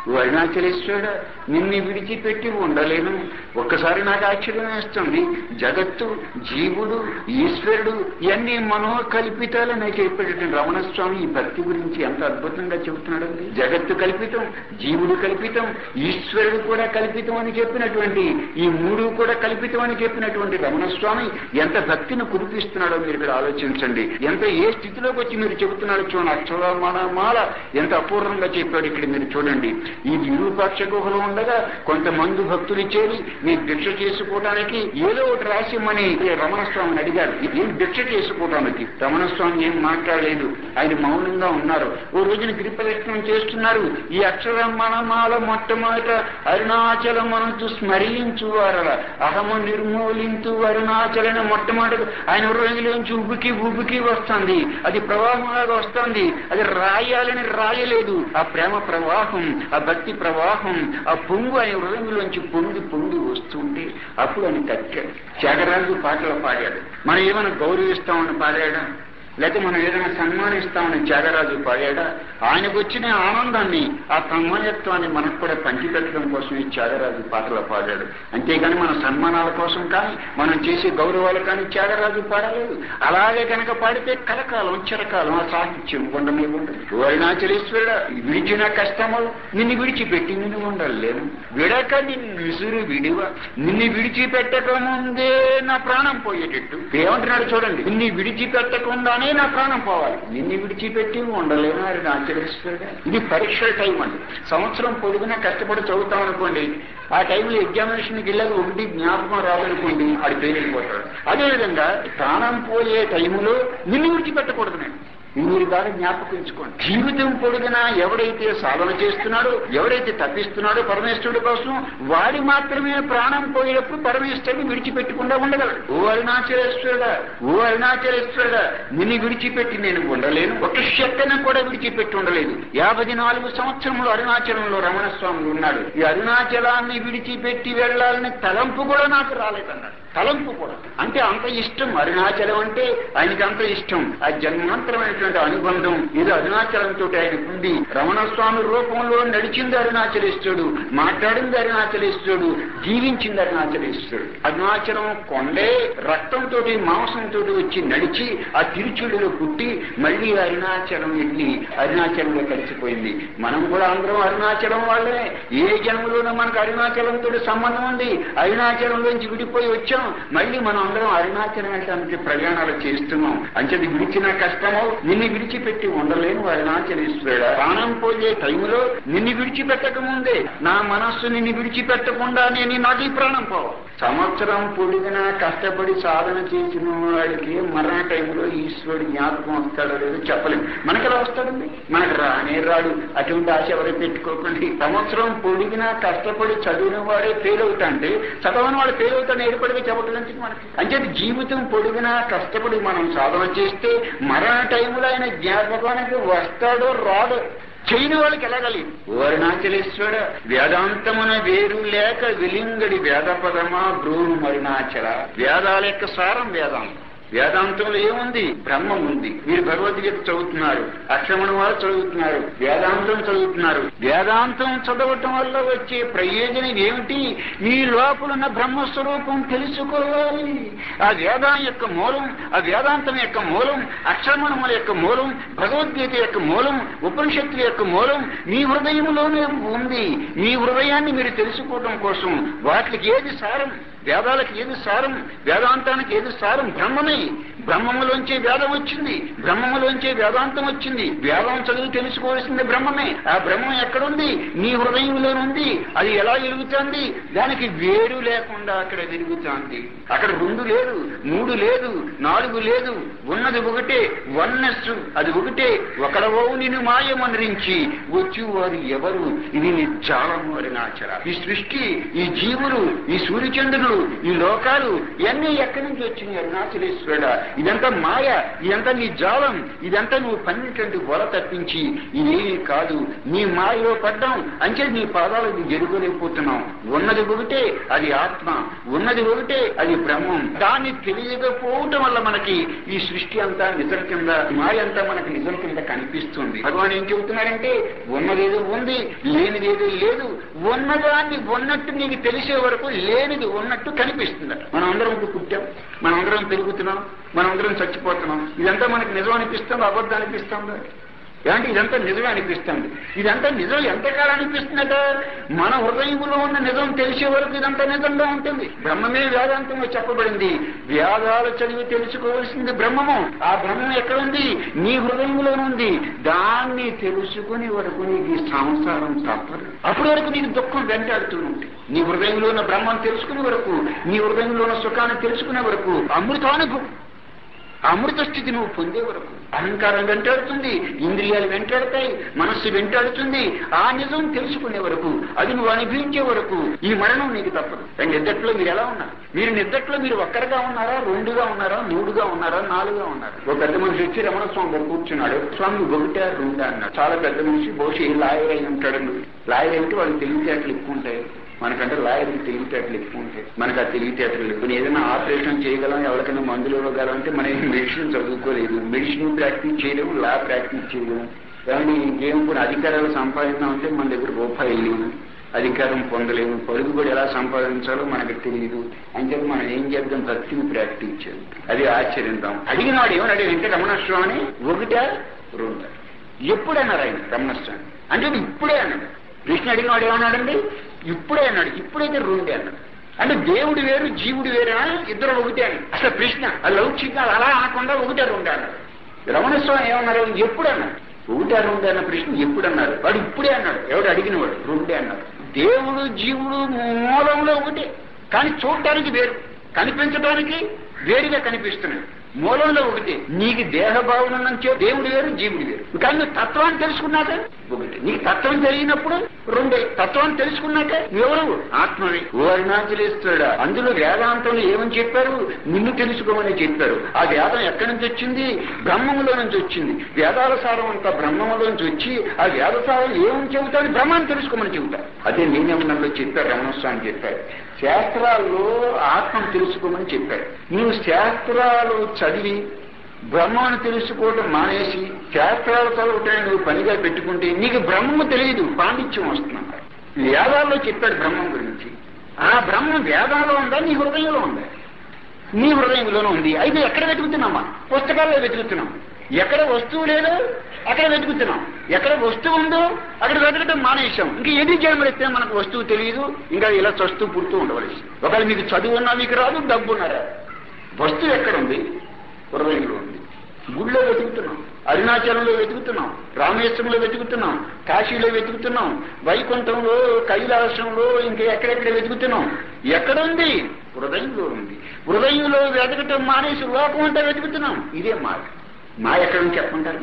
ఓ అరుణాచలేశ్వరుడా నిన్ను విడిచిపెట్టి ఉండలేను ఒక్కసారి నాకు ఆశ్చర్యం వేస్తుంది జగత్తు జీవుడు ఈశ్వరుడు ఇవన్నీ మనోకల్పితాలని చెప్పేటటువంటి రమణస్వామి ఈ భక్తి గురించి ఎంత అద్భుతంగా చెబుతున్నాడండి జగత్తు కల్పితం జీవుడు కల్పితం ఈశ్వరుడు కూడా కల్పితం అని చెప్పినటువంటి ఈ మూడు కూడా కల్పితం అని చెప్పినటువంటి రమణస్వామి ఎంత భక్తిని కురిపిస్తున్నాడో మీరు ఇక్కడ ఆలోచించండి ఎంత ఏ స్థితిలోకి వచ్చి మీరు చెబుతున్నారో చూడండి అక్షరమాల మాల ఎంత అపూర్వంగా చెప్పాడు ఇక్కడ మీరు చూడండి ఈ విరూపాక్ష గుహలో ఉండగా కొంతమంది భక్తులు చేరి మీ భిక్ష చేసుకోవడానికి ఏదో ఒకటి రాసిమ్మని రమణస్వామిని అడిగారు ఏం భిక్ష చేసుకోవడానికి రమణస్వామి ఏం మాట్లాడలేదు ఆయన మౌనంగా ఉన్నారు ఓ రోజున గిరిప్రదక్షిణం చేస్తున్నారు ఈ అక్షరమణమాల మొట్టమొదట అరుణాచలం మనసు స్మరించు వారల అహము నిర్మూలించు అరుణాచలని మొట్టమొదటి ఆయన హృదయంలోంచి ఉబికి ఉబికి వస్తుంది అది ప్రవాహంలాగా వస్తుంది అది రాయాలని రాయలేదు ఆ ప్రేమ ప్రవాహం ఆ భక్తి ప్రవాహం ఆ పొంగు ఆయన హృదయంలోంచి పొంగి పొంగి వస్తుంటే అప్పుడు ఆయన కట్టాడు త్యాగరాజు పాటలు పాడాడు మనం ఏమైనా గౌరవిస్తామని పాడాడా లేకపోతే మనం ఏదైనా సన్మానిస్తామని త్యాగరాజు పాడాడా ఆయనకు వచ్చిన ఆనందాన్ని ఆ తన్మయత్వాన్ని మనకు కూడా పంచిపెట్టడం కోసం ఈ త్యాగరాజు పాటలు పాడాడు అంతేగాని మన సన్మానాల కోసం కానీ మనం చేసే గౌరవాలు కానీ త్యాగరాజు పాడలేదు అలాగే కనుక పాడితే కలకాలం చిరకాలం ఆ సాహిత్యం ఉండమే ఉండదు అరుణాచలేశ్వరుడ విడిచిన కష్టము నిన్ను విడిచిపెట్టి నిన్ను ఉండలేను విడక నిన్ను విసురు విడివ నిన్ను విడిచిపెట్టక ముందే నా ప్రాణం పోయేటట్టు ఏమంటున్నాడు చూడండి నిన్ను విడిచిపెట్టకుండానే నా ప్రాణం పోవాలి నిన్ను విడిచిపెట్టి ఉండలేను అని ఆచరిస్తాడు ఇది పరీక్షల టైం అండి సంవత్సరం పొడుగునా కష్టపడి చదువుతాం అనుకోండి ఆ టైంలో ఎగ్జామినేషన్కి వెళ్ళాక ఒకటి జ్ఞాపకం రాదనుకోండి ఆడి పేరు వెళ్ళిపోతాడు అదేవిధంగా ప్రాణం పోయే టైంలో నిన్ను విడిచిపెట్టకూడదు నేను మీరు బాగా జ్ఞాపకించుకోండి జీవితం పొడుగునా ఎవడైతే సాధన చేస్తున్నాడో ఎవడైతే తప్పిస్తున్నాడో పరమేశ్వరుడు కోసం వాడి మాత్రమే ప్రాణం పోయేటప్పుడు పరమేశ్వరుని విడిచిపెట్టకుండా ఉండగలడు ఓ అరుణాచలేశ్వరుడా ఓ అరుణాచలేశ్వరుడా నిన్ను విడిచిపెట్టి నేను ఉండలేను ఒక శక్తిని కూడా విడిచిపెట్టి ఉండలేదు యాభై నాలుగు సంవత్సరములు అరుణాచలంలో రమణస్వామి ఉన్నాడు ఈ అరుణాచలాన్ని విడిచిపెట్టి వెళ్ళాలని తలంపు కూడా నాకు రాలేదన్నాడు తలంపు కూడా అంటే అంత ఇష్టం అరుణాచలం అంటే ఆయనకి అంత ఇష్టం ఆ జన్మాంతరమైనటువంటి అనుబంధం ఇది అరుణాచలంతో ఆయన ఉంది రమణస్వామి రూపంలో నడిచింది అరుణాచలేశ్వరుడు మాట్లాడింది అరుణాచలేశ్వరుడు జీవించింది అరుణాచలేశ్వరుడు అరుణాచలం కొండే రక్తంతో మాంసంతో వచ్చి నడిచి ఆ తిరుచుడిలో పుట్టి మళ్ళీ అరుణాచలం వెళ్ళి అరుణాచలంలో కలిసిపోయింది మనం కూడా అందరం అరుణాచలం వాళ్ళే ఏ జన్మలోనూ మనకు అరుణాచలంతో సంబంధం ఉంది అరుణాచలంలోంచి విడిపోయి వచ్చాం మళ్ళీ మనం అందరం అరుణాచలం వెళ్ళడానికి ప్రయాణాలు చేస్తున్నాం అంచెది విడిచిన కష్టమో నిన్ను విడిచిపెట్టి ఉండలేను అరుణాచలేశ్వరుడు ప్రాణం పోయే టైంలో నిన్ను విడిచిపెట్టక ముందే నా మనస్సు నిన్ను విడిచిపెట్టకుండా నేను నాకు ఈ ప్రాణం పోవాలి సంవత్సరం పొడిగినా కష్టపడి సాధన చేసిన వాడికి మరణ టైంలో ఈశ్వరుడు జ్ఞాపకం వస్తాడో లేదో చెప్పలేము మనకి ఎలా వస్తాడండి మనకు రానే రాడు అటువంటి ఆశ ఎవరు పెట్టుకోకండి సంవత్సరం పొడిగినా కష్టపడి చదివిన వాడే ఫెయిల్ అవుతా అంటే చదవని వాడు ఫెయిల్ అవుతాడు ఏర్పడిగా చెప్పడం మనకి అంటే జీవితం పొడిగినా కష్టపడి మనం సాధన చేస్తే మరణ టైంలో ఆయన జ్ఞాపకానికి వస్తాడో రాడో చేయని వాళ్ళకి ఎలాగలి ఓరణాచలేశ్వర వేదాంతమున వేరు లేక విలింగడి వేద పదమా బ్రూను మరుణాచల వేదాల యొక్క సారం వేదాంతం వేదాంతంలో ఏముంది బ్రహ్మం ఉంది మీరు భగవద్గీత చదువుతున్నారు అక్షమణ వారు చదువుతున్నారు వేదాంతం చదువుతున్నారు వేదాంతం చదవటం వల్ల వచ్చే ప్రయోజనం ఏమిటి మీ లోపలున్న బ్రహ్మస్వరూపం తెలుసుకోవాలి ఆ వేదం యొక్క మూలం ఆ వేదాంతం యొక్క మూలం అక్షరమణముల యొక్క మూలం భగవద్గీత యొక్క మూలం ఉపనిషత్తుల యొక్క మూలం మీ హృదయంలోనే ఉంది మీ హృదయాన్ని మీరు తెలుసుకోవడం కోసం వాటికి ఏది సారం వేదాలకు ఏది సారం వేదాంతానికి ఏది సారం బ్రహ్మమే బ్రహ్మములోంచే వేదం వచ్చింది బ్రహ్మములోంచే వేదాంతం వచ్చింది వేదం చదివి తెలుసుకోవాల్సింది బ్రహ్మమే ఆ బ్రహ్మం ఎక్కడుంది నీ హృదయంలోనుంది అది ఎలా వెలుగుతుంది దానికి వేరు లేకుండా అక్కడ వెలుగుతుంది అక్కడ రెండు లేదు మూడు లేదు నాలుగు లేదు ఉన్నది ఒకటే వన్నెస్ అది ఒకటే ఒకడవో నిన్ను మాయమనరించి వచ్చి వారు ఎవరు ఇది నీ జాలము అని నాచర ఈ సృష్టి ఈ జీవులు ఈ సూర్యచంద్రులు భూతములు ఈ లోకాలు ఇవన్నీ ఎక్కడి నుంచి వచ్చినాయి అరుణాచలేశ్వరుడా ఇదంతా మాయ ఇదంతా నీ జాలం ఇదంతా నువ్వు పన్నెండు బొల తప్పించి ఇదేమీ కాదు నీ మాయలో పడ్డాం అంటే నీ పాదాలకు జరుగులేకపోతున్నాం ఉన్నది ఒకటే అది ఆత్మ ఉన్నది ఒకటే అది బ్రహ్మం దాన్ని తెలియకపోవటం వల్ల మనకి ఈ సృష్టి అంతా నిజం కింద మాయ అంతా మనకి నిజం కింద కనిపిస్తుంది భగవాన్ ఏం చెబుతున్నారంటే ఉన్నదేదో ఉంది లేనిదేదో లేదు ఉన్నదాన్ని ఉన్నట్టు నీకు తెలిసే వరకు లేనిది ఉన్నట్టు కనిపిస్తుంది మనం అందరం ఇప్పుడు పుట్టాం మనం అందరం పెరుగుతున్నాం మనం అందరం చచ్చిపోతున్నాం ఇదంతా మనకి నిజం అనిపిస్తుంది అబద్ధం అనిపిస్తుందా ఏమంటే ఇదంతా నిజమే అనిపిస్తుంది ఇదంతా నిజం ఎంతకాలం అనిపిస్తుందట మన హృదయంలో ఉన్న నిజం తెలిసే వరకు ఇదంతా నిజంగా ఉంటుంది బ్రహ్మమే వేదాంతంలో చెప్పబడింది వేదాలు చదివి తెలుసుకోవాల్సింది బ్రహ్మము ఆ బ్రహ్మం ఎక్కడ ఉంది నీ హృదయంలోనుంది దాన్ని తెలుసుకునే వరకు నీకు ఈ సంసారం తప్పదు అప్పటి వరకు నీకు దుఃఖం వెంటాడుతూ ఉంది నీ హృదయంలో ఉన్న బ్రహ్మం తెలుసుకునే వరకు నీ హృదయంలో ఉన్న సుఖాన్ని తెలుసుకునే వరకు అమృతానుభవం అమృత స్థితి నువ్వు పొందే వరకు అహంకారం వెంటాడుతుంది ఇంద్రియాలు వెంటాడతాయి మనస్సు వెంటాడుతుంది ఆ నిజం తెలుసుకునే వరకు అది నువ్వు అనుభవించే వరకు ఈ మరణం నీకు తప్పదు నిద్దట్లో మీరు ఎలా ఉన్నారు మీరు నిద్దట్లో మీరు ఒక్కరిగా ఉన్నారా రెండుగా ఉన్నారా మూడుగా ఉన్నారా నాలుగుగా ఉన్నారా ఒక పెద్ద మనిషి వచ్చి రమణ స్వామి దగ్గర కూర్చున్నాడు స్వామి ఒకటే రెండా అన్నాడు చాలా పెద్ద మనిషి బహుశా ఏ లాయర్ అయి ఉంటాడు లాయర్ అంటే వాళ్ళకి తెలివితేటలు ఎక్కువ ఉంటాయి మనకంటే లాయర్కి తెలివితేటలు ఎక్కువ ఉంటాయి మనకు ఆ తెలివితేటలు ఎక్కువ ఏదైనా ఆపరేషన్ చేయగలం ఎవరికైనా మందులు ఇవ్వగలం అంటే మనం మెడిసిన్ చదువుకోలేదు మెడిసిన్ ప్రాక్టీస్ చేయలేము లా ప్రాక్టీస్ చేయలేము కానీ ఇంకేం కూడా అధికారాలు సంపాదించాం అంటే మన దగ్గర రూపాయలు లేవు అధికారం పొందలేము పరుగు కూడా ఎలా సంపాదించాలో మనకు తెలియదు అంటే మనం ఏం చేద్దాం భక్తిని ప్రాక్టీస్ చేద్దాం అది ఆశ్చర్యందాం అడిగిన వాడు ఏమని అడిగి అంటే రమణస్వామి ఒకటా రెండా ఎప్పుడన్నారు ఆయన రమణస్వామి అంటే ఇప్పుడే అన్నాడు కృష్ణ అడిగిన వాడు ఏమన్నాడండి ఇప్పుడే అన్నాడు ఇప్పుడైతే రెండే అన్నాడు అంటే దేవుడు వేరు జీవుడు వేరేనా ఇద్దరు ఒకటే అని అసలు కృష్ణ ఆ లౌకికాలు అలా అనకుండా ఒకటే రెండే అన్నాడు రమణస్వామి ఏమన్నారు ఎప్పుడు అన్నాడు ఒకటే రెండు అన్న ప్రశ్న ఎప్పుడు అన్నారు వాడు ఇప్పుడే అన్నాడు ఎవడు అడిగిన వాడు రెండే అన్నాడు దేవుడు జీవుడు మూలంలో ఒకటే కానీ చూడటానికి వేరు కనిపించడానికి వేరుగా కనిపిస్తున్నాడు మూలంలో ఒకటి నీకు దేహ భావన నుంచే దేవుడు వేరు జీవుడు వేరు కానీ నువ్వు తత్వాన్ని తెలుసుకున్నాక ఒకటి నీకు తత్వం తెలియనప్పుడు రెండే తత్వాన్ని తెలుసుకున్నాక ఎవరు ఆత్మవి ఓ అరుణాచలేస్తాడా అందులో వేదాంతంలో ఏమని చెప్పారు నిన్ను తెలుసుకోమని చెప్పారు ఆ వేదం ఎక్కడి నుంచి వచ్చింది బ్రహ్మములో నుంచి వచ్చింది వేదాల సారం అంతా బ్రహ్మములో నుంచి వచ్చి ఆ వేద సారం ఏమని చెబుతాడు బ్రహ్మాన్ని తెలుసుకోమని చెబుతారు అదే నేనేమన్నా చెప్పారు రమణస్వామి చెప్పారు శాస్త్రాల్లో ఆత్మను తెలుసుకోమని చెప్పాడు నీవు శాస్త్రాలు చదివి బ్రహ్మను తెలుసుకోవడం మానేసి శాస్త్రాలు చదవటాన్ని నువ్వు పనిగా పెట్టుకుంటే నీకు బ్రహ్మము తెలియదు పాండిత్యం వస్తున్నా వేదాల్లో చెప్పాడు బ్రహ్మం గురించి ఆ బ్రహ్మం వేదాల్లో ఉందా నీ హృదయంలో ఉందా నీ హృదయంలోనే ఉంది అయితే ఎక్కడ వెతుకుతున్నామా పుస్తకాల్లో వెతుకుతున్నాం ఎక్కడ వస్తువు లేదో అక్కడ వెతుకుతున్నాం ఎక్కడ వస్తువు ఉందో అక్కడ వెతకటం మానేశాం ఇంకా ఎన్ని జన్మలిస్తే మనకు వస్తువు తెలియదు ఇంకా ఇలా చస్తూ పుడుతూ ఉండవలసి ఒకవేళ మీకు చదువు ఉన్నా మీకు రాదు డబ్బు ఉన్నారా వస్తువు ఎక్కడ ఉంది హృదయంలో ఉంది గుళ్ళో వెతుకుతున్నాం అరుణాచలంలో వెతుకుతున్నాం రామేశ్వరంలో వెతుకుతున్నాం కాశీలో వెతుకుతున్నాం వైకుంఠంలో కైలాసంలో ఇంకా ఎక్కడెక్కడ వెతుకుతున్నాం ఎక్కడ ఉంది హృదయంలో ఉంది హృదయంలో వెతకటం మానేసి లోకం అంతా వెతుకుతున్నాం ఇదే మాట మా ఎక్కడ నుంచి చెప్పంటారు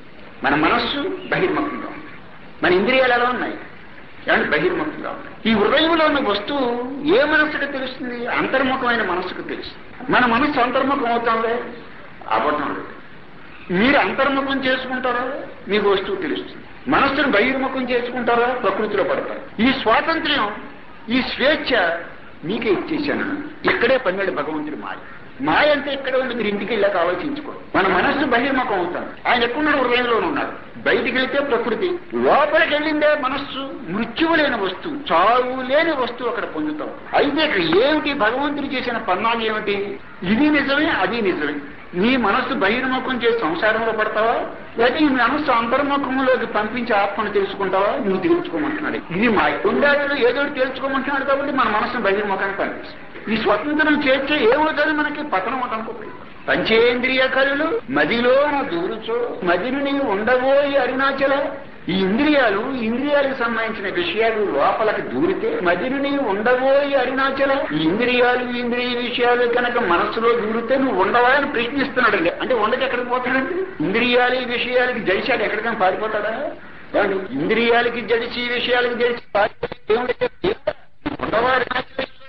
మన మనస్సు బహిర్ముఖంగా ఉంది మన ఇంద్రియాలు ఎలా ఉన్నాయి ఏమంటే బహిర్ముఖంగా ఉన్నాయి ఈ హృదయంలో ఉన్న వస్తువు ఏ మనస్సుకు తెలుస్తుంది అంతర్ముఖమైన మనస్సుకు తెలుస్తుంది మన మనస్సు అంతర్ముఖం అవుతాంలే అబద్ధం లేదు మీరు అంతర్ముఖం చేసుకుంటారా మీకు వస్తువు తెలుస్తుంది మనస్సును బహిర్ముఖం చేసుకుంటారా ప్రకృతిలో పడతారు ఈ స్వాతంత్ర్యం ఈ స్వేచ్ఛ మీకే ఇచ్చేశాను ఇక్కడే పన్నెండు భగవంతుడి మాయ మాయ అంటే ఇక్కడ ఉంది మీరు ఇంటికి వెళ్ళాక ఆలోచించుకో మన మనస్సు బహిర్ముఖం అవుతాం ఆయన ఎక్కడున్నాడు హృదయంలోనే ఉన్నాడు బయటికి వెళ్తే ప్రకృతి లోపలికి వెళ్ళిందే మనస్సు మృత్యువు లేని వస్తువు చావు లేని వస్తువు అక్కడ పొందుతాం అయితే ఇక్కడ ఏమిటి భగవంతుడు చేసిన పన్నాలు ఏమిటి ఇది నిజమే అది నిజమే నీ మనస్సు బహిర్ముఖం చేసి సంసారంలో పడతావా లేకపోతే ఈ మనస్సు అంతర్ముఖంలోకి పంపించి ఆత్మను తెలుసుకుంటావా నువ్వు తెలుసుకోమంటున్నాడు ఇది మా ఉండాలి ఏదో ఒకటి తెలుసుకోమంటున్నాడు కాబట్టి మన మనస్సును బహిర్ముఖానికి పంపిస్తుంది ఈ స్వతంత్రం చేర్చే ఏమవుతుంది మనకి పతనం అనుకోపోయి పంచేంద్రియ కళలు మదిలో దూరుచో మదిని నీవు ఉండబోయి అరుణాచల ఈ ఇంద్రియాలు ఇంద్రియాలకు సంబంధించిన విషయాలు లోపలికి దూరితే మదిని నీవు ఉండబోయి అరుణాచల ఈ ఇంద్రియాలు ఇంద్రియ విషయాలు కనుక మనస్సులో దూరితే నువ్వు ఉండవా అని ప్రశ్నిస్తున్నాడు అంటే ఉండకి ఎక్కడికి పోతాడంటే ఇంద్రియాలు ఈ విషయాలకి జడిచాడు ఎక్కడికైనా పారిపోతాడా ఏమండి? ఇంద్రియాలకి జడిచి ఈ విషయాలకి జడిచి పారిపోతే దేవుడు ఉండవా అరుణాచలేశ్వరుడు? అంటే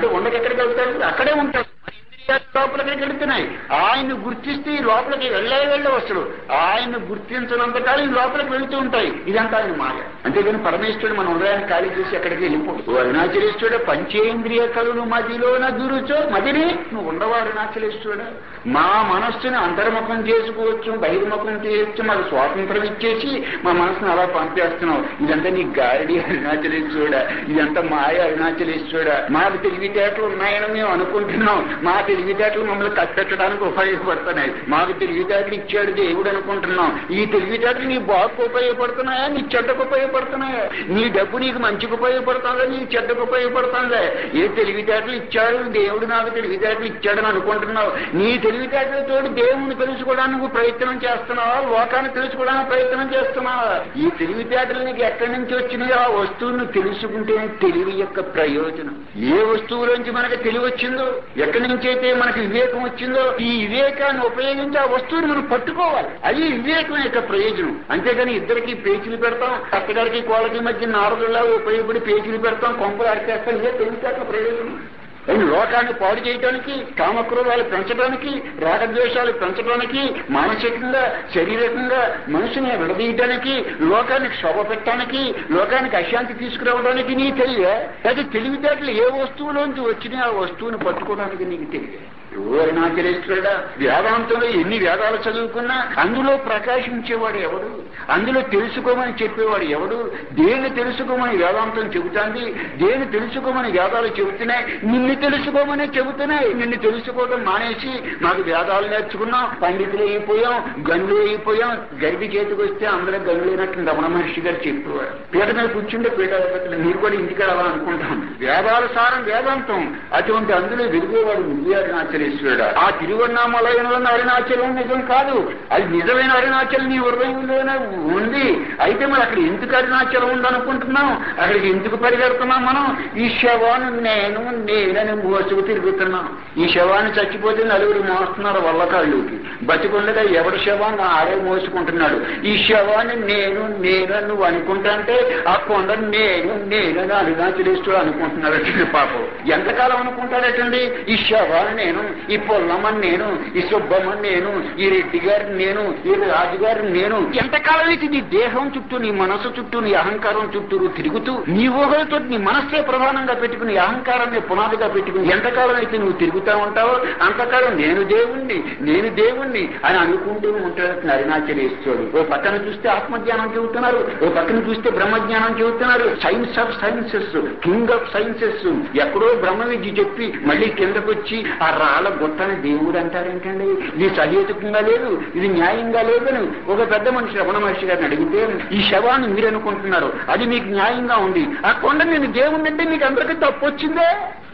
అంటే ఉండక ఎక్కడికి వెళ్తాడు అక్కడే ఉంటాడు మరి ఇంద్రియాలు లోపలికి వెళుతున్నాయి ఆయన్ని గుర్తిస్తే ఈ లోపలికి వెళ్ళే వెళ్ళే వస్తుడు ఆయన్ని గుర్తించినంత కాలం ఈ లోపలికి వెళుతూ ఉంటాయి ఇదంతా ఆయన మాయ అంతేగాని పరమేశ్వరుడు మన హృదయాన్ని ఖాళీ చేసి ఎక్కడికి వెళ్ళిపోడు అరుణాచలేశ్వరుడు పంచేంద్రియ కలులు మదిలోన దురుచో మదిని నువ్వు ఉండవా అరుణాచలేశ్వరుడు మా మనస్సుని అంతర్ముఖం చేసుకోవచ్చు బహిర్ముఖం చేయొచ్చు మాకు స్వాతంత్రం ఇచ్చేసి మా మనసును అలా పంపేస్తున్నావు ఇదంతా నీ గాడి అరుణాచలేశ్వరుడా ఇదంతా మాయ అరుణాచలేశ్వరుడా మాకు తెలివితేటలు ఉన్నాయని మేము అనుకుంటున్నాం మా తెలివితేటలు మమ్మల్ని కట్టడానికి ఉపయోగపడుతున్నాయి మాకు తెలివితేటలు ఇచ్చాడు దేవుడు అనుకుంటున్నాం ఈ తెలివితేటలు నీ బాగుకు ఉపయోగపడుతున్నాయా నీ చెడ్డకు ఉపయోగపడుతున్నాయా నీ డబ్బు నీకు మంచికి ఉపయోగపడుతుందా నీ చెడ్డకు ఉపయోగపడుతుందా ఏ తెలివితేటలు ఇచ్చాడు దేవుడు నాకు తెలివితేటలు ఇచ్చాడని అనుకుంటున్నావు నీ తెలివితేటలతో దేవుని తెలుసుకోవడానికి నువ్వు ప్రయత్నం చేస్తున్నావా లోకాన్ని తెలుసుకోవడానికి ప్రయత్నం చేస్తున్నావా ఈ తెలివితేటలు నీకు ఎక్కడి నుంచి వచ్చినాయో ఆ వస్తువును తెలుసుకుంటే తెలివి యొక్క ప్రయోజనం ఏ వస్తువులోంచి మనకు తెలివి వచ్చిందో ఎక్కడి నుంచి అయితే మనకు వివేకం వచ్చిందో ఈ వివేకాన్ని ఉపయోగించి ఆ వస్తువుని మనం పట్టుకోవాలి అది వివేకం యొక్క ప్రయోజనం అంతేగాని ఇద్దరికి పేచీలు పెడతాం అత్తగారికి కోళ్ళకి మధ్య నారదుల్లా ఉపయోగపడి పేచీలు పెడతాం కొంపలు అరిచేస్తాం ఇదే తెలివితేటల ప్రయోజనం అండ్ లోకాన్ని పాడు చేయడానికి కామక్రోధాలు పెంచడానికి రాగద్వేషాలు పెంచడానికి మానసికంగా శారీరకంగా మనిషిని విడదీయటానికి లోకాన్ని క్షోభ పెట్టడానికి లోకానికి అశాంతి తీసుకురావడానికి నీ తెలివే అది తెలివితేటలు ఏ వస్తువులోంచి వచ్చినా ఆ వస్తువుని పట్టుకోవడానికి నీకు తెలివే అరుణాచలేశ్వరుడా వేదాంతంలో ఎన్ని వేదాలు చదువుకున్నా అందులో ప్రకాశించేవాడు ఎవడు అందులో తెలుసుకోమని చెప్పేవాడు ఎవడు దేన్ని తెలుసుకోమని వేదాంతం చెబుతాంది దేన్ని తెలుసుకోమని వేదాలు చెబుతున్నాయి నిన్ను తెలుసుకోమని చెబుతున్నాయి నిన్ను తెలుసుకోవడం మానేసి మాకు వేదాలు నేర్చుకున్నాం పండితులు అయిపోయాం గనులు అయిపోయాం గరిబి చేతికి వస్తే అందరూ గనులైనట్టు రమణ మహర్షి గారు చెప్పేవారు పీట మీద కూర్చుంటే పీట మీరు కూడా ఇంటికి అలా అనుకుంటాం వేదాల సారం వేదాంతం అటువంటి అందులో వెలిగేవాడు నువ్వే అరుణాచలేశ్వరుడు ఆ తిరువన్నామలయంలో ఉన్న అరుణాచలం నిజం కాదు అది నిజమైన అరుణాచలం నీ హృదయంలోనే ఉంది అయితే మరి అక్కడ ఎందుకు అరుణాచలం ఉందనుకుంటున్నాం అక్కడికి ఎందుకు పరిగెడుతున్నాం మనం ఈ శవాన్ని నేను నేనని మోసుకు తిరుగుతున్నాం ఈ శవాన్ని చచ్చిపోతే నలుగురు మోస్తున్నారు వల్లకాళ్ళుకి బతికుండగా ఎవరి శవాన్ని ఆడే మోసుకుంటున్నాడు ఈ శవాన్ని నేను నేను నువ్వు అనుకుంటాంటే ఆ కొండ నేను నేనని అరుణాచలేశ్వరుడు అనుకుంటున్నాడు పాపం ఎంతకాలం అనుకుంటాడటండి ఈ శవాన్ని నేను ఈ పొల్లమ్మని నేను ఈ సుబ్బమ్మని నేను ఈ రెడ్డి గారిని నేను ఈ రాజుగారిని నేను ఎంతకాలం అయితే నీ దేహం చుట్టూ నీ మనసు చుట్టూ నీ అహంకారం చుట్టూ నువ్వు తిరుగుతూ నీ ఊహలతో నీ మనస్సే ప్రధానంగా పెట్టుకుని అహంకారాన్ని పునాదిగా పెట్టుకుని ఎంతకాలం అయితే నువ్వు తిరుగుతా ఉంటావో అంతకాలం నేను దేవుణ్ణి నేను దేవుణ్ణి అని అనుకుంటూ ఉంటాడు అరుణాచలేశ్వరుడు ఓ పక్కన చూస్తే ఆత్మజ్ఞానం చెబుతున్నారు ఓ పక్కన చూస్తే బ్రహ్మజ్ఞానం చెబుతున్నారు science of sciences king of sciences ఎక్కడో బ్రహ్మ విద్య చెప్పి మళ్ళీ కిందకు వచ్చి ఆ రాళ్ళ గుట్టని దేవుడు అంటారేంటండి ఇది సహేతుకంగా లేదు ఇది న్యాయంగా లేదని ఒక పెద్ద మనిషి రమణ మహర్షి గారిని అడిగితే ఈ శవాన్ని మీరు అనుకుంటున్నారు అది మీకు న్యాయంగా ఉంది ఆ కొండ నేను దేవుణ్ణి అంటే మీకు అందరికీ తప్పు వచ్చిందే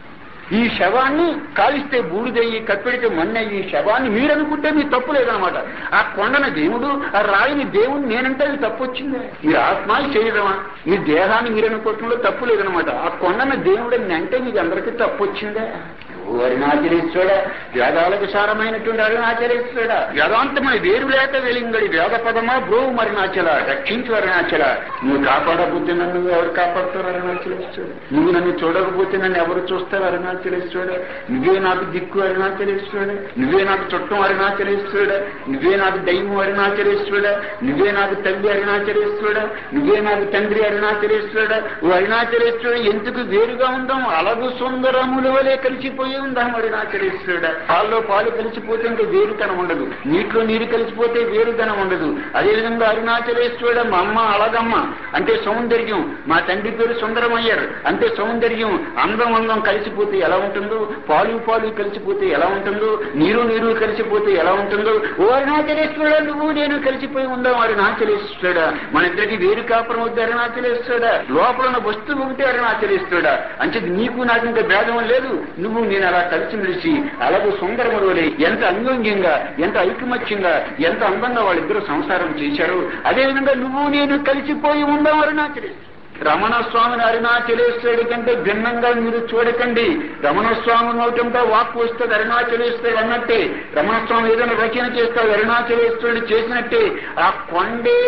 ఈ శవాన్ని కాలిస్తే బూడిదయ్యి కప్పెడితే మన్నయ్యి ఈ శవాన్ని మీరనుకుంటే మీ తప్పు లేదనమాట ఆ కొండన దేవుడు ఆ రాయిని దేవుడు నేనంటే అది తప్పు వచ్చిందే మీరు ఆత్మ ఈ శరీరమా మీ దేహాన్ని మీరు అనుకోవటంలో తప్పు లేదనమాట ఆ కొండన దేవుడు అంటే మీకు అందరికీ తప్పు వచ్చిందే ఓ అరుణాచలేశ్వరుడ వేదాలకు సారమైనటువంటి అరుణాచలేశ్వరుడ వేదాంతమై వేరు లేక వెలింగడి వేద పదమా బ్రోవు అరుణాచల రక్షించు అరుణాచల నువ్వు కాపాడకపోతే నన్ను ఎవరు కాపాడుతారు అరుణాచలేశ్వరుడు నువ్వు నన్ను చూడకపోతే నన్ను ఎవరు చూస్తారు అరుణాచలేశ్వరుడు నువ్వే నాకు దిక్కు అరుణాచలేశ్వరుడు నువ్వే నాకు చుట్టం అరుణాచలేశ్వరుడు నువ్వే నాకు దైవం అరుణాచలేశ్వరుడు నువ్వే నాకు తల్లి అరుణాచలేశ్వరుడు నువ్వే నాకు తండ్రి అరుణాచలేశ్వరుడు ఓ అరుణాచలేశ్వరుడు ఎందుకు వేరుగా ఉందాం అలగు సుందరముల వలె కలిసిపోయి ఉందాం అరుణాచలేశ్వరుడు పాల్లో పాలు కలిసిపోతే ఇంకా వేరుతనం ఉండదు నీటిలో నీరు కలిసిపోతే వేరుతనం ఉండదు అదేవిధంగా అరుణాచలేశ్వరుడు మా అమ్మ అలగమ్మ అంటే సౌందర్యం మా తండ్రి పేరు సుందరమయ్యారు అంటే సౌందర్యం అందం అందం కలిసిపోతే ఎలా ఉంటుందో పాలు పాలు కలిసిపోతే ఎలా ఉంటుందో నీరు నీరు కలిసిపోతే ఎలా ఉంటుందో ఓ అరుణాచలేశ్వరుడు నువ్వు నేను కలిసిపోయి ఉందాం అరుణాచలేశ్వరుడా మన ఇద్దరికి వేరు కాపురం వద్దు అరుణాచలేశ్వరుడా లోపల ఉన్న వస్తువు ఒకటి అరుణాచలేశ్వరుడా అంటే నీకు నాకు ఇంకా భేదం లేదు నువ్వు నేను అలా కలిసిమెలిసి అలాగే సుందరములు ఎంత అన్యోన్యంగా ఎంత ఐకమత్యంగా ఎంత అందంగా వాళ్ళిద్దరూ సంసారం చేశారు అదేవిధంగా నువ్వు నేను కలిసిపోయి ఉందాం అరుణాచలేశ్వరుడు రమణ స్వామిని అరుణాచలేశ్వరుడి కంటే భిన్నంగా మీరు చూడకండి రమణ స్వామి నోటంతో వాక్కు వస్తుంది అరుణాచలేశ్వరుడు అన్నట్టే రమణ స్వామి ఏదైనా రచన చేస్తాడు అరుణాచలేశ్వరుడు చేసినట్టే ఆ కొండే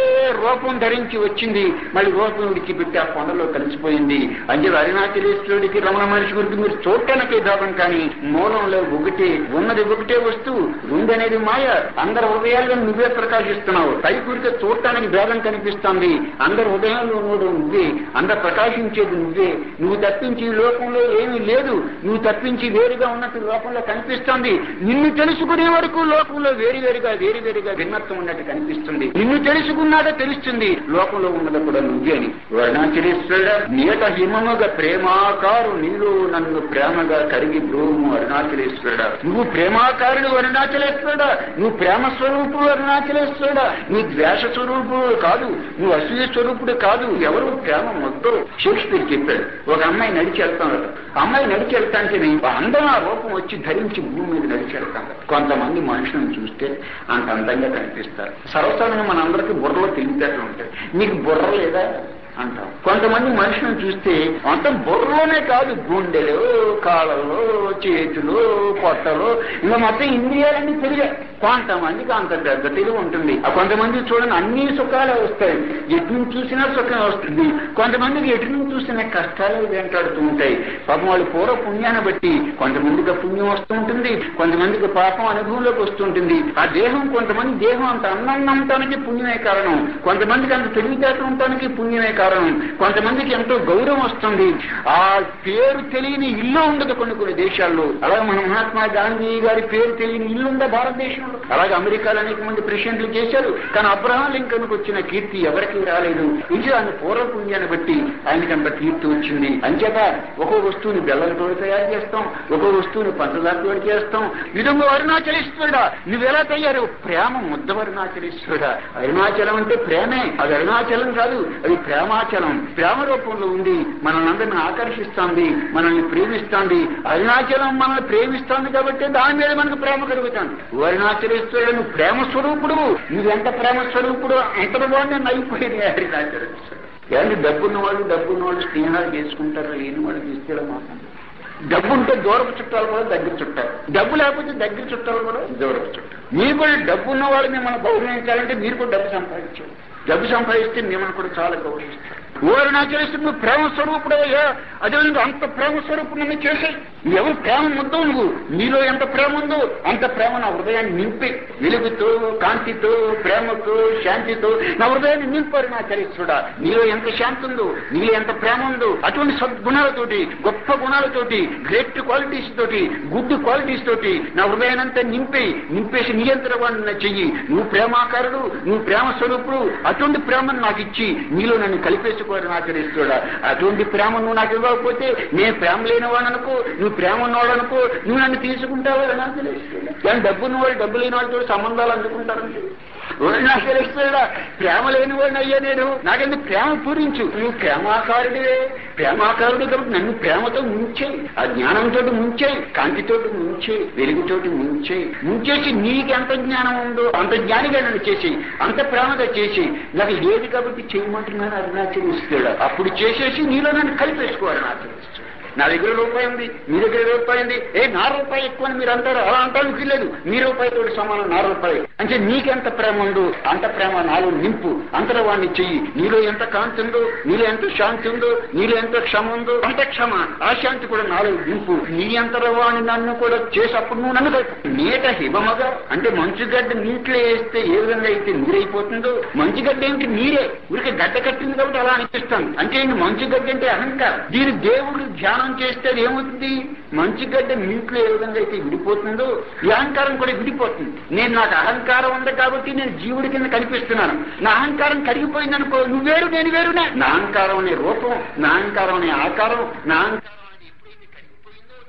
రూపం ధరించి వచ్చింది మళ్ళీ రూపం విడిచిపెట్టి ఆ కొండలో కలిసిపోయింది అంటే అరుణాచలేశ్వరుడికి రమణ మనిషి గురించి మీరు చూడటానికే దాపం కానీ మూలంలో ఒకటే ఉన్నది ఒకటే వస్తువు ఉందనేది మాయ అందరి హృదయాల్లో నువ్వే ప్రకాశిస్తున్నావు పైకూరిక చూడటానికి భేదం కనిపిస్తుంది అందరి హృదయాల్లో ఉన్నది నువ్వే అందరు ప్రకాశించేది నువ్వే నువ్వు తప్పించి ఈ లోకంలో ఏమీ లేదు నువ్వు తప్పించి వేరుగా ఉన్నట్టు లోకంలో కనిపిస్తుంది నిన్ను తెలుసుకునే వరకు లోకంలో వేరువేరుగా వేరువేరుగా భిన్నత్వం ఉన్నట్టు కనిపిస్తుంది నిన్ను తెలుసుకున్నాక తెలుస్తుంది లోకంలో ఉన్నది కూడా నువ్వే అని అరుణాచలేశ్వరుడ నీట హిమముగా ప్రేమాకారు నీలో నన్ను ప్రేమగా కరిగి బ్రోము అరుణాచలేశ్వరుడ నువ్వు ప్రేమాకారుడు అరుణాచలేశ్వరుడ నువ్వు ప్రేమ స్వరూపుడు అరుణాచలేశ్వరుడ నువ్వు ద్వేష స్వరూపుడు కాదు నువ్వు అసూయ స్వరూపుడు కాదు ఎవరు ప్రేమ మొత్తం షేక్స్పియర్ చెప్పాడు ఒక అమ్మాయి నడిచి వెళ్తాడు అమ్మాయి నడిచి వెళ్తాంటే అందం ఆ రూపం వచ్చి ధరించి భూమి మీద నడిచి వెళ్తాం కొంతమంది మనుషులను చూస్తే అంత అందంగా కనిపిస్తారు సర్వసాధారణంగా మనందరికీ బుర్రలో తెలివితేటలు ఉంటాయి నీకు బుర్ర లేదా అంటాం కొంతమంది మనుషులను చూస్తే అంత బుర్రలోనే కాదు గుండెలు కాళ్ళలో చేతులు పొట్టలు ఇంకా మొత్తం ఇంద్రియాలన్నీ తిరిగాయి కొంతమందికి అంత పెద్ద తెలివి ఉంటుంది ఆ కొంతమంది చూడండి అన్ని సుఖాలే వస్తాయి ఎటు నుంచి చూసినా సుఖం వస్తుంది కొంతమందికి ఎటు నుంచి చూసినా కష్టాలు వెంటాడుతూ ఉంటాయి పాపం వాళ్ళు పూర్వ పుణ్యాన్ని బట్టి కొంతమందికి పుణ్యం వస్తూ ఉంటుంది కొంతమందికి పాపం అనుభవంలోకి వస్తుంటుంది ఆ దేహం కొంతమంది దేహం అంత అన్నం ఉండటానికి పుణ్యమే కారణం కొంతమందికి అంత తెలివితేటలు ఉండటానికి పుణ్యమే కారణం కొంతమందికి ఎంతో గౌరవం వస్తుంది ఆ పేరు తెలియని ఇల్లు ఉండదు కొన్ని కొన్ని దేశాల్లో అలాగే మన మహాత్మా గాంధీ గారి పేరు తెలియని ఇల్లు ఉందా భారతదేశంలో అలాగే అమెరికాలో అనేక మంది ప్రెసిడెంట్లు చేశారు కానీ అబ్రహాం లింకన్కు వచ్చిన కీర్తి ఎవరికి రాలేదు ఇది ఆయన పూర్వ పుణ్యాన్ని బట్టి ఆయనకి అంత కీర్తి వచ్చింది అంచేత ఒక్కో వస్తువుని బెల్లంతో తయారు చేస్తాం ఒక్కో వస్తువుని పంచదారతో చేస్తాం విధంగా అరుణాచలేశ్వరుడా నువ్వెలా తయారు ప్రేమ ముద్ద అరుణాచలేశ్వరుడా అరుణాచలం అంటే ప్రేమే అది అరుణాచలం కాదు అది ప్రేమాచలం ప్రేమ రూపంలో ఉంది మనల్ని అందరిని ఆకర్షిస్తుంది మనల్ని ప్రేమిస్తుంది అరుణాచలం మనల్ని ప్రేమిస్తుంది కాబట్టి దాని మీద మనకు ప్రేమ కలుగుతుంది అరుణాచలేశ్వరుడు నువ్వు ప్రేమ స్వరూపుడు నువ్వెంత ప్రేమ స్వరూపుడు అంత బాగుంది అయిపోయింది అరుణాచలేశ్వరుడు ఏంటి డబ్బున్న వాళ్ళు డబ్బున్న వాళ్ళు స్నేహాలు చేసుకుంటారు లేని వాళ్ళు తీసుకెళ్ళ మాత్రం డబ్బు ఉంటే దూరపు చుట్టాలు కూడా దగ్గర చుట్టాలు డబ్బు లేకపోతే దగ్గర చుట్టాలు కూడా దూరపు చుట్టాలు మీరు కూడా డబ్బు ఉన్న వాళ్ళు మిమ్మల్ని గౌరవించాలంటే మీరు కూడా డబ్బు సంపాదించాలి డబ్బు సంపాదిస్తే మిమ్మల్ని కూడా చాలా గౌరవిస్తారు ఓరు నా చేస్తే నువ్వు ప్రేమ స్వరూపుడయ్యా అదే నువ్వు అంత ప్రేమ స్వరూపుడు నన్ను చేసాయి ఎవరు ప్రేమ ముద్దో నువ్వు నీలో ఎంత ప్రేమ ఉందో అంత ప్రేమ నా హృదయాన్ని నింపి వెలుగుతో కాంతితో ప్రేమతో శాంతితో నా హృదయాన్ని నింపారు నా చరిత్రుడా నీలో ఎంత శాంతి ఉందో నీలో ఎంత ప్రేమ ఉందో అటువంటి సద్గుణాలతోటి గొప్ప గుణాలతోటి గ్రేట్ క్వాలిటీస్ తోటి గుడ్ క్వాలిటీస్ తోటి నా హృదయానంతా నింపి నింపేసి నియంత్రణ చెయ్యి నువ్వు ప్రేమాకారుడు నువ్వు ప్రేమ స్వరూపుడు అటువంటి ప్రేమను నాకు ఇచ్చి నీలో నన్ను కలిపేసుకోవాలి ఆచరిస్తుడా అటువంటి ప్రేమ నువ్వు నాకు ఇవ్వకపోతే నేను ప్రేమ లేని వాడు అనుకో నువ్వు ప్రేమ ఉన్నవాడు అనుకో నువ్వు నన్ను తీసుకుంటావా నాకు తెలుస్తుడా కానీ డబ్బు ఉన్నవాడు డబ్బు లేని వాళ్ళతో సంబంధాలు అందుకుంటారంటే నాకు తెలుస్తుడా ప్రేమ లేని వాడిని అయ్యా నేను నాకెందుకు ప్రేమ పూరించు నువ్వు ప్రేమాకారుడివే ప్రేమాకారుడు కాబట్టి నన్ను ప్రేమతో ముంచేయి ఆ జ్ఞానంతో ముంచేయి కాంతితోటి ముంచేయి వెలుగుతోటి ముంచేయి ముంచేసి నీకెంత జ్ఞానం ఉందో అంత జ్ఞానిగా నన్ను చేసి అంత ప్రేమగా చేసి నాకు ఏది కాబట్టి చేయమంటున్నాను అరుణాచలిస్తాడు అప్పుడు చేసేసి నీలో నన్ను కలిపేసుకోవాలి అరుణాచలిస్తాడు నా దగ్గర రూపాయి ఉంది మీ దగ్గర రూపాయి ఉంది ఏ నా రూపాయి ఎక్కువ అని మీరు అంటారు అలా అంటానికి లేదు మీ రూపాయితో సమానం నా రూపాయి అంటే నీకెంత ప్రేమ ఉందో అంత ప్రేమ నాలో నింపు అంతరవాణ్ణి చెయ్యి నీలో ఎంత కాంతి ఉందో నీలో ఎంత శాంతి ఉందో నీలో ఎంత క్షమ ఉందో అంత క్షమ ఆ శాంతి కూడా నాలో నింపు నీ అంతరవాణి నన్ను కూడా చేసప్పుడు నువ్వు నన్ను కలుపు నీట హిమమగా అంటే మంచుగడ్డ నీటిలో వేస్తే ఏ విధంగా అయితే నీరైపోతుందో మంచుగడ్డ ఏంటి నీరే ఊరికి గడ్డ కట్టింది కాబట్టి అలా అనిపిస్తాను అంటే ఏంటి మంచుగడ్డ అంటే అహంకారం దీని దేవుడు ధ్యానం చేస్తే అది ఏమవుతుంది మంచుగడ్డ నీటిలో ఏ విధంగా అయితే విడిపోతుందో ఈ అహంకారం కూడా విడిపోతుంది నేను నాకు అహంకారం ఉంది కాబట్టి నేను జీవుడి కింద కనిపిస్తున్నాను నా అహంకారం కరిగిపోయింది అనుకో నువ్వు వేరు నేను వేరునే నా అహంకారం అనే రూపం నా అహంకారం అనే ఆకారం నా అహంకారం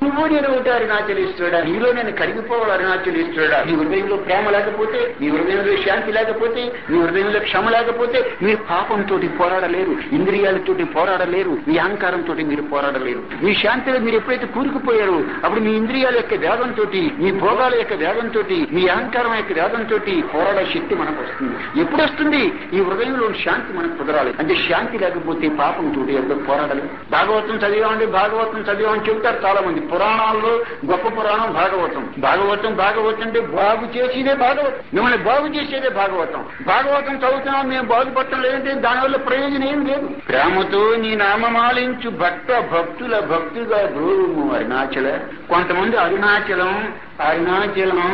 నువ్వు నేను ఒకటి అరుణాచలిస్తుడా నీలో నేను కరిగిపోవాలి అరుణాచలిస్తుడా నీ హృదయంలో ప్రేమ లేకపోతే నీ హృదయంలో శాంతి లేకపోతే నీ హృదయంలో క్షమ లేకపోతే మీరు పాపంతో పోరాడలేరు ఇంద్రియాలతోటి పోరాడలేరు మీ అహంకారంతో మీరు పోరాడలేరు మీ శాంతిలో మీరు ఎప్పుడైతే కూరుకుపోయారో అప్పుడు మీ ఇంద్రియాల యొక్క వేగంతో మీ భోగాల యొక్క వేగంతో మీ అహంకారం యొక్క వేగంతో పోరాడే శక్తి మనకు వస్తుంది ఎప్పుడు వస్తుంది ఈ హృదయంలో శాంతి మనకు కుదరాలి అంటే శాంతి లేకపోతే పాపంతో ఎప్పుడు పోరాడాలి భాగవతం చదివామండి భాగవతం చదివామని చెబుతారు చాలా మంది పురాణాల్లో గొప్ప పురాణం భాగవతం భాగవతం భాగవతం అంటే బాగు చేసేదే భాగవతం మిమ్మల్ని బాగు చేసేదే భాగవతం భాగవతం చదువుతున్నాం మేము బాగుపడటం లేదంటే దానివల్ల ప్రయోజనం ఏం లేదు ప్రేమతో నీ నామమాలించు భక్త భక్తుల భక్తుగా బ్రోము అరుణాచల కొంతమంది అరుణాచలం అరుణాచలం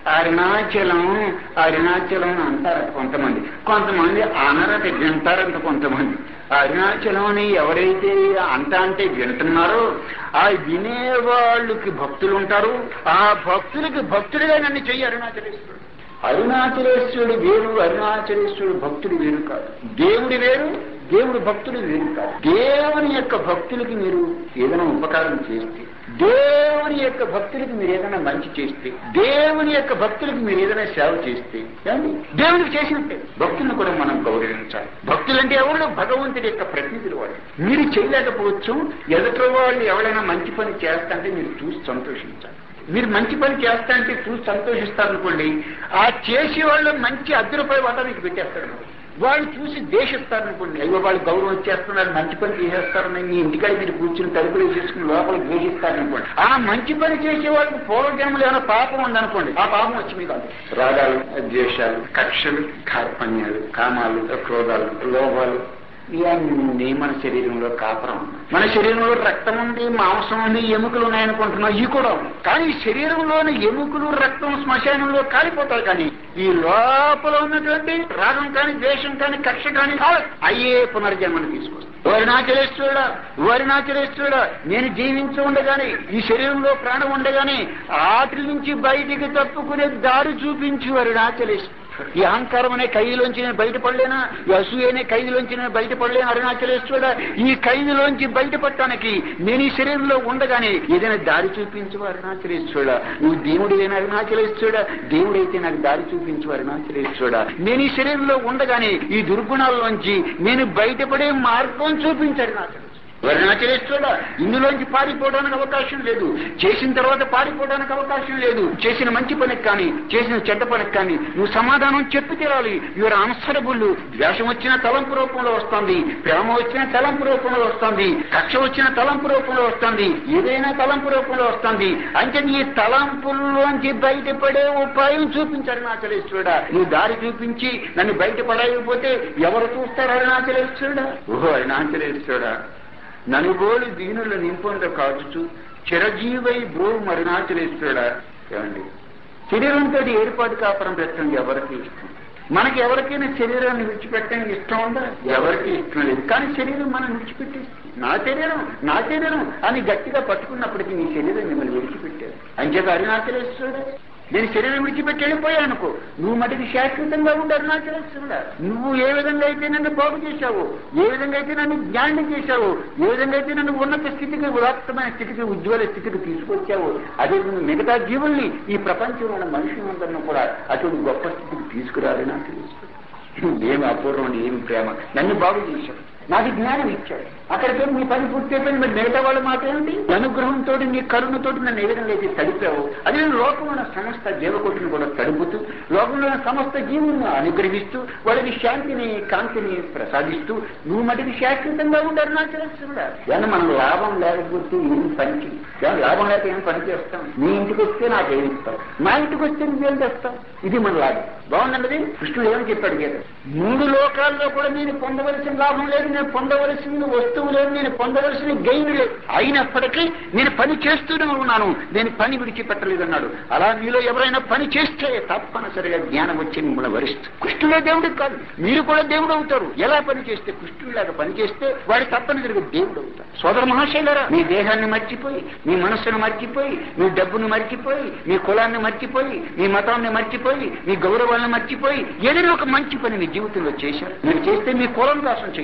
అరుణాచలం అరుణాచలం అని అంటారు కొంతమంది కొంతమంది అనరట వింటారంట కొంతమంది అరుణాచలం అని ఎవరైతే అంట అంటే వింటున్నారో ఆ వినేవాళ్ళకి భక్తులు ఉంటారు ఆ భక్తులకి భక్తుడిగా నన్ను చెయ్యి అరుణాచలేశ్వరుడు అరుణాచలేశ్వరుడు వేరు అరుణాచలేశ్వరుడు భక్తుడు వేరు కాదు దేవుడి వేరు దేవుడు భక్తుడు వేరు కాదు దేవుని యొక్క భక్తులకి మీరు ఏదైనా ఉపకారం చేస్తే దేవుని యొక్క భక్తులకి మీరు ఏదైనా మంచి చేస్తే దేవుని యొక్క భక్తులకి మీరు ఏదైనా సేవ చేస్తే ఏమండి దేవునికి చేసినట్టే భక్తులను కూడా మనం గౌరవించాలి భక్తులంటే ఎవరు భగవంతుడి యొక్క ప్రతినిధులు వాళ్ళు మీరు చేయలేకపోవచ్చు ఎదుటి వాళ్ళు ఎవరైనా మంచి పని చేస్తాంటే మీరు చూసి సంతోషించాలి మీరు మంచి పని చేస్తా అంటే చూసి సంతోషిస్తారనుకోండి ఆ చేసే వాళ్ళు మంచి అద్దె రూపాయలు వాటా మీకు పెట్టేస్తారు వాళ్ళు చూసి దేశిస్తారనుకోండి అయ్యో వాళ్ళు గౌరవం ఇచ్చేస్తున్నారు మంచి పని చేసేస్తారని మీ ఇంటికాడ మీరు కూర్చుని తలుపులు వేసేసుకుని లోపల ద్వేషిస్తారనుకోండి ఆ మంచి పని చేసే వాళ్ళకి పూర్వజన్మలు ఏమైనా పాపం ఉందనుకోండి ఆ పాపం వచ్చి మీద రాగాలు ద్వేషాలు కక్షలు కార్పణ్యాలు కామాలు క్రోధాలు లోభాలు ఇవన్నీ మన శరీరంలో కాపురం ఉన్నాయి. మన శరీరంలో రక్తం ఉంది మాంసం ఉంది ఎముకలు ఉన్నాయనుకుంటున్నాం ఇవి కూడా ఉన్నాయి. కానీ ఈ శరీరంలోని ఎముకలు రక్తం శ్మశానంలో కాలిపోతాయి కానీ ఈ లోపల ఉన్నటువంటి రాగం కానీ ద్వేషం కానీ కక్ష కానీ కాదు. అయ్యే పునర్జన్మను తీసుకొస్తుంది వరినాచలేశ్వరుడా వరినాచలేశ్వరుడా నేను జీవించి ఉండగానే ఈ శరీరంలో ప్రాణం ఉండగానే ఆటల నుంచి బయటికి తప్పుకునే దారి చూపించి వరినాచలేశ్వరుడు ఈ అహంకారం అనే ఖైదులోంచి నేను బయటపడలేనా ఈ అసూయ అనే ఖైదులోంచి నేను బయటపడలేను అరుణాచలేశ్వరుడా ఈ ఖైదులోంచి బయటపడటానికి నేను ఈ శరీరంలో ఉండగానే ఏదైనా దారి చూపించు అరుణాచలేశ్వరుడా నువ్వు దేవుడివైన అరుణాచలేశ్వరుడా దేవుడైతే నాకు దారి చూపించు అరుణాచలేశ్వరుడా నేను ఈ శరీరంలో ఉండగానే ఈ దుర్గుణాల్లోంచి నేను బయటపడే మార్గం చూపించారు నాకు వర్ణాచరిస్తుడా ఇందులోంచి పారిపోవడానికి అవకాశం లేదు చేసిన తర్వాత పారిపోవడానికి అవకాశం లేదు చేసిన మంచి పనికి కానీ చేసిన చెడ్డ పనికి కానీ నువ్వు సమాధానం చెప్పి తీరాలి యువర్ ఆన్సరబుల్ ద్వేషం వచ్చిన తలంపు రూపంలో వస్తుంది ప్రేమ వచ్చిన తలంపు రూపంలో వస్తుంది కక్ష వచ్చిన తలంపు రూపంలో వస్తుంది ఏదైనా తలంపు రూపంలో వస్తుంది అంటే నీ తలంపుల్లోంచి బయటపడే ఉపాయం చూపించారు అరుణాచలేశ్వరుడా నువ్వు దారి చూపించి నన్ను బయటపడకపోతే ఎవరు చూస్తారు అరుణాచలేశ్వరుడా ఓహో అరుణాచలేశ్వరుడా ననుగోలు దీనుల నింపొంద కాచుచు చిరజీవై బ్రో మరుణాచలేశ్వరుడా ఏమండి శరీరంతో ఏర్పాటు కాపురం పెట్టడం ఎవరికి ఇష్టం మనకి ఎవరికైనా శరీరాన్ని విడిచిపెట్టడానికి ఇష్టం ఉందా ఎవరికి ఇష్టం లేదు కానీ శరీరం మనం విడిచిపెట్టేస్తుంది నా శరీరం నా శరీరం అని గట్టిగా పట్టుకున్నప్పటికీ నీ శరీరం మిమ్మల్ని విడిచిపెట్టారు అంచేత అరుణాచలేశ్వరుడు నేను శరీరం విడిచిపెట్టి వెళ్ళిపోయాను అనుకో నువ్వు మటుకు శాశ్వతంగా ఉండి అరుణాచలేశ్వరుడా నువ్వు ఏ విధంగా అయితే నన్ను బాగు చేశావు ఏ విధంగా అయితే నన్ను జ్ఞానం చేశావు ఏ విధంగా అయితే నన్ను ఉన్నత స్థితికి ఉదాత్తమైన స్థితికి ఉజ్వల స్థితికి తీసుకొచ్చావు అదే విధంగా మిగతా జీవుల్ని ఈ ప్రపంచంలో ఉన్న మనుషులందరినీ కూడా అటువంటి గొప్ప స్థితికి తీసుకురాలి నాకు తెలుసు ఏమి అపూర్వం ఏమి ప్రేమ నన్ను బాగు చేశావు నాకు జ్ఞానం ఇచ్చాడు అక్కడికి మీ పని పూర్తి అయిపోయింది మరి మిగతా వాళ్ళ మాట ఏమిటి అనుగ్రహంతో నీ కరుణతో నన్ను ఏ విధంగా అయితే తడిపావు అదే లోకంలో ఉన్న సమస్త జీవకోటిని కూడా తడుపుతూ లోకంలో ఉన్న సమస్త జీవులను అనుగ్రహిస్తూ వాళ్ళకి శాంతిని కాంతిని ప్రసాదిస్తూ నువ్వు మటుకు శాశ్వతంగా ఉండరు నా తెలుసుడా కానీ మనం లాభం లేకపోతే ఏం పని చేయి. కానీ లాభం లేక ఏం పని చేస్తాం నీ ఇంటికి వస్తే నాకు ఏమి ఇస్తావు మా ఇంటికి వస్తే నువ్వేం చేస్తావు ఇది మన లాభం బాగుందండి కృష్ణుడు ఏమని చెప్పాడు గీత మూడు లోకాల్లో కూడా నేను పొందవలసిన లాభం లేదు నేను పొందవలసిన వస్తువు లేదు నేను పొందవలసిన గెయిన్ లేదు అయినప్పటికీ నేను పని చేస్తూనే ఉన్నాను నేను పని విడిచిపెట్టలేదు అన్నాడు అలా మీలో ఎవరైనా పని చేస్తే తప్పనిసరిగా జ్ఞానం వచ్చి మిమ్మల్ని వరిస్తుంది కృష్ణుడే దేవుడు కాదు మీరు కూడా దేవుడు అవుతారు ఎలా పని చేస్తే కృష్ణుడిలాగా పని చేస్తే వాడు తప్పనిసరిగా దేవుడు అవుతారు సోదర మహాశైలరా మీ దేహాన్ని మర్చిపోయి మీ మనస్సును మర్చిపోయి మీ డబ్బును మర్చిపోయి మీ కులాన్ని మర్చిపోయి మీ మతాన్ని మర్చిపోయి మీ గౌరవాన్ని మర్చిపోయి ఏదైనా ఒక మంచి పని మీ జీవితంలో చేశారు మీరు చేస్తే మీ కులం కోసం చేయొచ్చు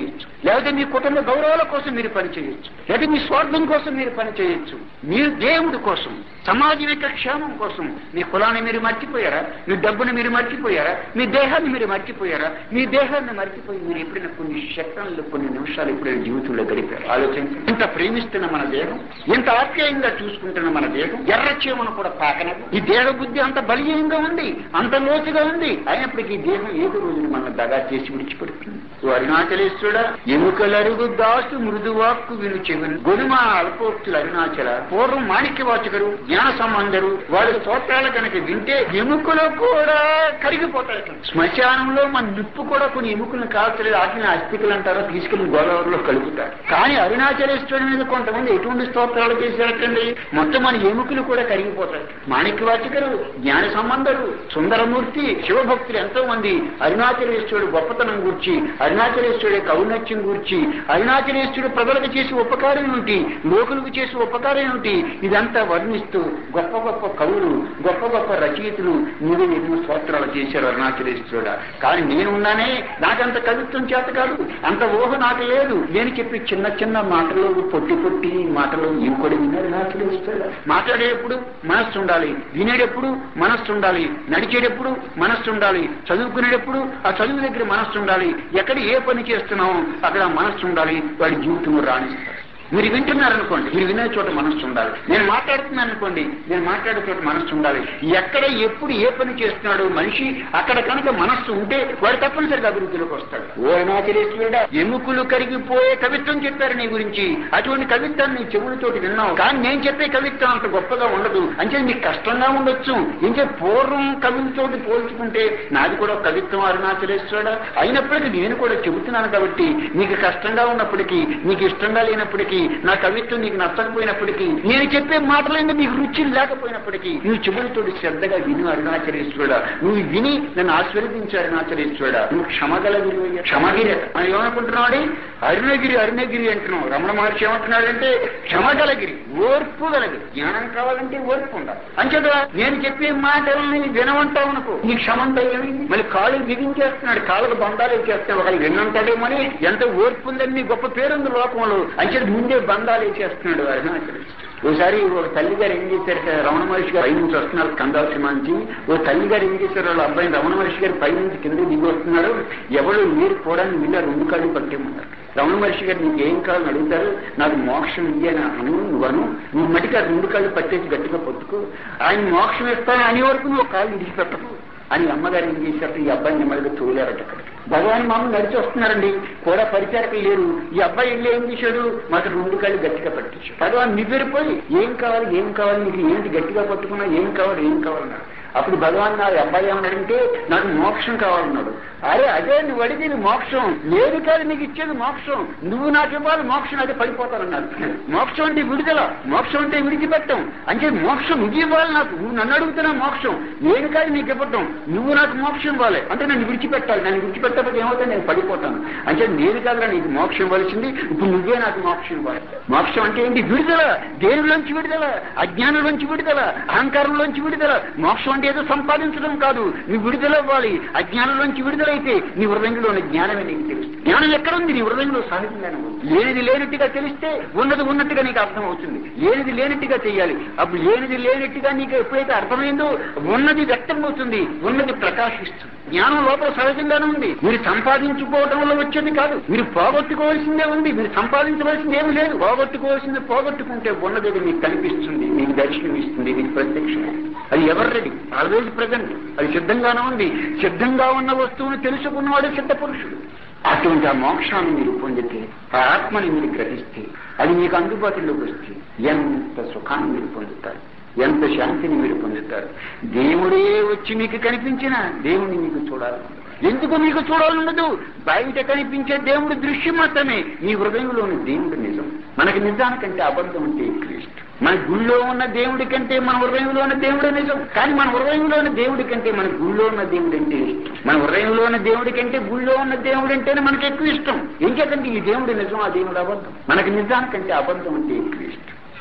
లేకపోతే మీ కుటుంబ గౌరవాల కోసం మీరు పని చేయొచ్చు లేదా మీ స్వార్థం కోసం మీరు పని చేయొచ్చు మీరు దేవుడి కోసం సమాజం యొక్క క్షేమం కోసం మీ కులాన్ని మీరు మర్చిపోయారా మీ డబ్బుని మీరు మర్చిపోయారా మీ దేహాన్ని మీరు మర్చిపోయారా మీ దేహాన్ని మర్చిపోయి మీరు ఎప్పుడైనా కొన్ని సెకండ్లు కొన్ని నిమిషాలు ఎప్పుడైనా జీవితంలో గడిపారు ఆలోచించండి ఇంత ప్రేమిస్తున్న మన దేహం ఎంత ఆప్యాయంగా చూసుకుంటున్న మన దేహం ఎర్రచేమను కూడా పాకనదు ఈ దేహ బుద్ధి అంత బలీయంగా ఉంది అంత లోతుగా ఉంది అయినప్పటికీ ఈ దేహం ఏదో రోజున మన దగా చేసి విడిచిపెడుతుంది ఓ అరుణాచలేశ్వరుడా ఎముకలరుగు దాసు మృదువాక్కు విను చెవిను గొనుమ అల్పోక్తులు అరుణాచల పూర్వం మాణిక్యవాచకరు జ్ఞాన సంబంధరు వాళ్ళ స్తోత్రాలు కనుక వింటే ఎముకలు కూడా కరిగిపోతాయి శ్మశానంలో మన నిప్పు కూడా కొన్ని ఎముకలను కాల్చలేదు వాటిని అస్థికలు అంటారో తీసుకెళ్లి గోదావరిలో కలుపుతారు కానీ అరుణాచలేశ్వరుడి మీద కొంతమంది ఎటువంటి స్తోత్రాలు చేశారటండి మొత్తం మన ఎముకలు కూడా కరిగిపోతాయి మాణిక్యవాచకరు జ్ఞాన సంబంధరు సుందరమూర్తి శివభక్తులు ఎంతో మంది అరుణాచలేశ్వరుడు గొప్పతనం గురించి అరుణాచలేశ్వరుడి కౌన్నత్యం గురించి అరుణాచలేశ్వరుడు ప్రజలకు చేసే ఉపకారం ఏమిటి లోకులకు చేసే ఉపకారం ఏమిటి ఇదంతా వర్ణిస్తూ గొప్ప గొప్ప కవులు గొప్ప గొప్ప రచయితలు మీరు ఎన్నో స్తోత్రాలు చేశారు అరుణాచలేశ్వరుడా కానీ నేనున్నానే నాకంత కవిత్వం చేత కాదు అంత ఊహ నాకు లేదు నేను చెప్పి చిన్న చిన్న మాటలు పొట్టి పొట్టి మాటలు ఇంకొడి విన్నారు అరుణాచలేశ్వరుడా మాట్లాడేటప్పుడు మనస్సు ఉండాలి వినేటప్పుడు మనస్సు ఉండాలి నడిచేటప్పుడు మనస్సు ఉండాలి చదువుకునేటప్పుడు ఆ చదువు దగ్గర మనస్సు ఉండాలి ఎక్కడ ఏ పని చేస్తున్నామో అక్కడ ఆ మనస్సు ఉండాలి వాడి జీవితంలో రాణిస్తారు మీరు వింటున్నారనుకోండి మీరు వినే చోట మనస్సు ఉండాలి నేను మాట్లాడుతున్నాను అనుకోండి నేను మాట్లాడే చోట మనస్సు ఉండాలి ఎక్కడ ఎప్పుడు ఏ పని చేస్తున్నాడు మనిషి అక్కడ కనుక మనస్సు ఉంటే వాడు తప్పనిసరిగా అభివృద్ధిలోకి వస్తాడు ఓ అరుణాచలేశ్వరుడా ఎముకలు కరిగిపోయే కవిత్వం చెప్పారు నీ గురించి అటువంటి కవిత్వాన్ని నీ చెవులతోటి విన్నావు కానీ నేను చెప్పే కవిత్వం అంత గొప్పగా ఉండదు అంటే నీకు కష్టంగా ఉండొచ్చు ఇంకే పూర్వం కవులతోటి పోల్చుకుంటే నాది కూడా కవిత్వం అరుణాచలేశ్వరుడా అయినప్పటికీ నేను కూడా చెబుతున్నాను కాబట్టి నీకు కష్టంగా ఉన్నప్పటికీ నీకు ఇష్టంగా లేనప్పటికీ నా కవిత్వం నీకు నచ్చకపోయినప్పటికీ నేను చెప్పే మాటలైనా నీకు రుచి లేకపోయినప్పటికీ నువ్వు చెవులతోటి శ్రద్ధగా విను అరుణాచలేశ్వరుడా నువ్వు విని నన్ను ఆశీర్వదించు అరుణాచలేశ్వరుడా నువ్వు క్షమగల విలువ క్షమగిరి మనం ఏమనుకుంటున్నావు అరుణగిరి అరుణగిరి అంటున్నావు రమణ మహర్షి ఏమంటున్నాడంటే క్షమగలగిరి ఓర్పు గలగిరి జ్ఞానం కావాలంటే ఓర్పు ఉండాలి అంచేత నేను చెప్పే మాటలని వినమంటావు అనుకో నీ క్షమంతా ఏమైంది మళ్ళీ కాళ్ళు బిగించేస్తున్నాడు కాళ్ళకు బంధాలు వేసేస్తాడు ఒకళ్ళు విన్నంటాడేమని ఎంత ఓర్పు ఉందని నీ గొప్ప పేరుంది లోకంలో అంచేత ముందే బంధాలు వేసేస్తున్నాడు అరుణాచలేశ్వరుడు ఓసారి ఒక తల్లి గారు ఏం చేశారు రమణ మహర్షి గారు పై నుంచి వస్తున్నారు కందాల్సిమాంచి ఓ తల్లి గారు ఏం చేశారు వాళ్ళ అబ్బాయిని రమణ మహర్షి గారు పై నుంచి కింద దిగి వస్తున్నారు ఎవరు నీరు పోవడానికి వీళ్ళ రెండు కాళ్ళు పట్టేమన్నారు రమణ మహర్షి గారు నీకు ఏం కావాలని అడుగుతారు నాకు మోక్షం ఇయ్యని అను నువ్వను నువ్వు మటుకు ఆ రెండు కాళ్ళు పట్టేసి గట్టిగా పట్టుకో ఆయన మోక్షం ఇస్తాను అని వరకు నువ్వు కాళ్ళు విడిచిపెట్టకు అని అమ్మగారు ఏం చేశారు ఈ అబ్బాయిని నెమ్మదిగా తోలారట అక్కడికి భగవాన్ మామూలు నడిచి వస్తున్నారండి కూడా పరిచారకులు లేరు ఈ అబ్బాయి వెళ్ళి ఏం చేశాడు మాకు రెండు కాళ్ళు గట్టిగా పట్టించాడు భగవాన్ నివ్వెరిపోయి ఏం కావాలి ఏం కావాలి నీకు ఏంటి గట్టిగా పట్టుకున్నా ఏం కావాలి ఏం కావాలన్నాడు అప్పుడు భగవాన్ నా అబ్బాయి ఏమన్నాడంటే నాకు మోక్షం కావాలన్నాడు అరే అదే నువ్వు అడిగేది మోక్షం లేదు కాదు నీకు ఇచ్చేది మోక్షం నువ్వు నాకు ఇవ్వాలి మోక్షం అది పడిపోతానన్నాడు మోక్షం అంటే విడుదల మోక్షం అంటే విడిచిపెట్టం అంటే మోక్షం నువ్వు ఇవ్వాలి నాకు నువ్వు నన్ను అడుగుతున్నా మోక్షం నేను కాదు నీకు ఇవ్వటం నువ్వు నాకు మోక్షం ఇవ్వాలి అంటే నన్ను విడిచిపెట్టాలి నన్ను విడిచిపెట్టకపోతే ఏమవుతా నేను పడిపోతాను అంటే నేను కాదురా నీకు మోక్షం ఇవ్వాల్సింది ఇప్పుడు నువ్వే నాకు మోక్షం ఇవ్వాలి మోక్షం అంటే ఏంటి విడుదల దేనిలోంచి విడుదల అజ్ఞానంలోంచి విడుదల అహంకారంలోంచి విడుదల మోక్షం అంటే ఏదో సంపాదించడం కాదు నీ విడుదల ఇవ్వాలి అజ్ఞానంలోంచి విడుదలైతే నీ హృదయంలోని జ్ఞానమే నీకు తెలుస్తుంది జ్ఞానం ఎక్కడుంది నీ హృదయంలో సహజంగానే ఉంది లేనిది లేనట్టుగా తెలిస్తే ఉన్నది ఉన్నట్టుగా నీకు అర్థం అవుతుంది లేనిది లేనట్టుగా చేయాలి అప్పుడు లేనిది లేనట్టుగా నీకు ఎప్పుడైతే అర్థమైందో ఉన్నది వ్యక్తం అవుతుంది ఉన్నది ప్రకాశిస్తుంది జ్ఞానం లోపల సహజంగానే ఉంది మీరు సంపాదించుకోవడం వల్ల వచ్చేది కాదు మీరు పోగొట్టుకోవాల్సిందే ఉంది మీరు సంపాదించవలసింది ఏమి లేదు పోగొట్టుకోవాల్సింది పోగొట్టుకుంటే ఉన్నది మీకు కనిపిస్తుంది మీకు దర్శనం ఇస్తుంది మీకు ప్రత్యక్షం అది ఎవరు రెడీ ఆల్వేజ్ ప్రజెంట్ అది సిద్ధంగానే ఉంది సిద్ధంగా ఉన్న వస్తువును తెలుసుకున్నవాడు సిద్ధ పురుషుడు అటువంటి ఆ మోక్షాన్ని మీరు పొందితే ఆ ఆత్మని మీరు గ్రహిస్తే అది మీకు అందుబాటులోకి వస్తే ఎంత సుఖాన్ని మీరు పొందుతారు ఎంత శాంతిని మీరు పొందుతారు దేవుడే వచ్చి మీకు కనిపించిన దేవుని మీకు చూడాలనుండదు ఎందుకు మీకు చూడాలనుండదు బయట కనిపించే దేవుడు దృశ్యం మాత్రమే మీ హృదయంలోని దేవుడు నిజం మనకి నిజానికంటే అబద్ధం అంటే క్రీస్తు మన గుళ్ళో ఉన్న దేవుడి కంటే మన హృదయంలో ఉన్న దేవుడే నిజం కానీ మన హృదయంలో ఉన్న దేవుడి కంటే మన గుళ్ళో ఉన్న దేవుడు అంటే ఇష్టం మన హృదయంలో ఉన్న దేవుడి కంటే గుళ్ళో ఉన్న దేవుడు అంటేనే మనకి ఎక్కువ ఇష్టం ఇంకేకంటే ఈ దేవుడు నిజం ఆ దేవుడు అబద్ధం మనకి నిజానికంటే అబద్ధం అంటే ఎక్కువ ఇష్టం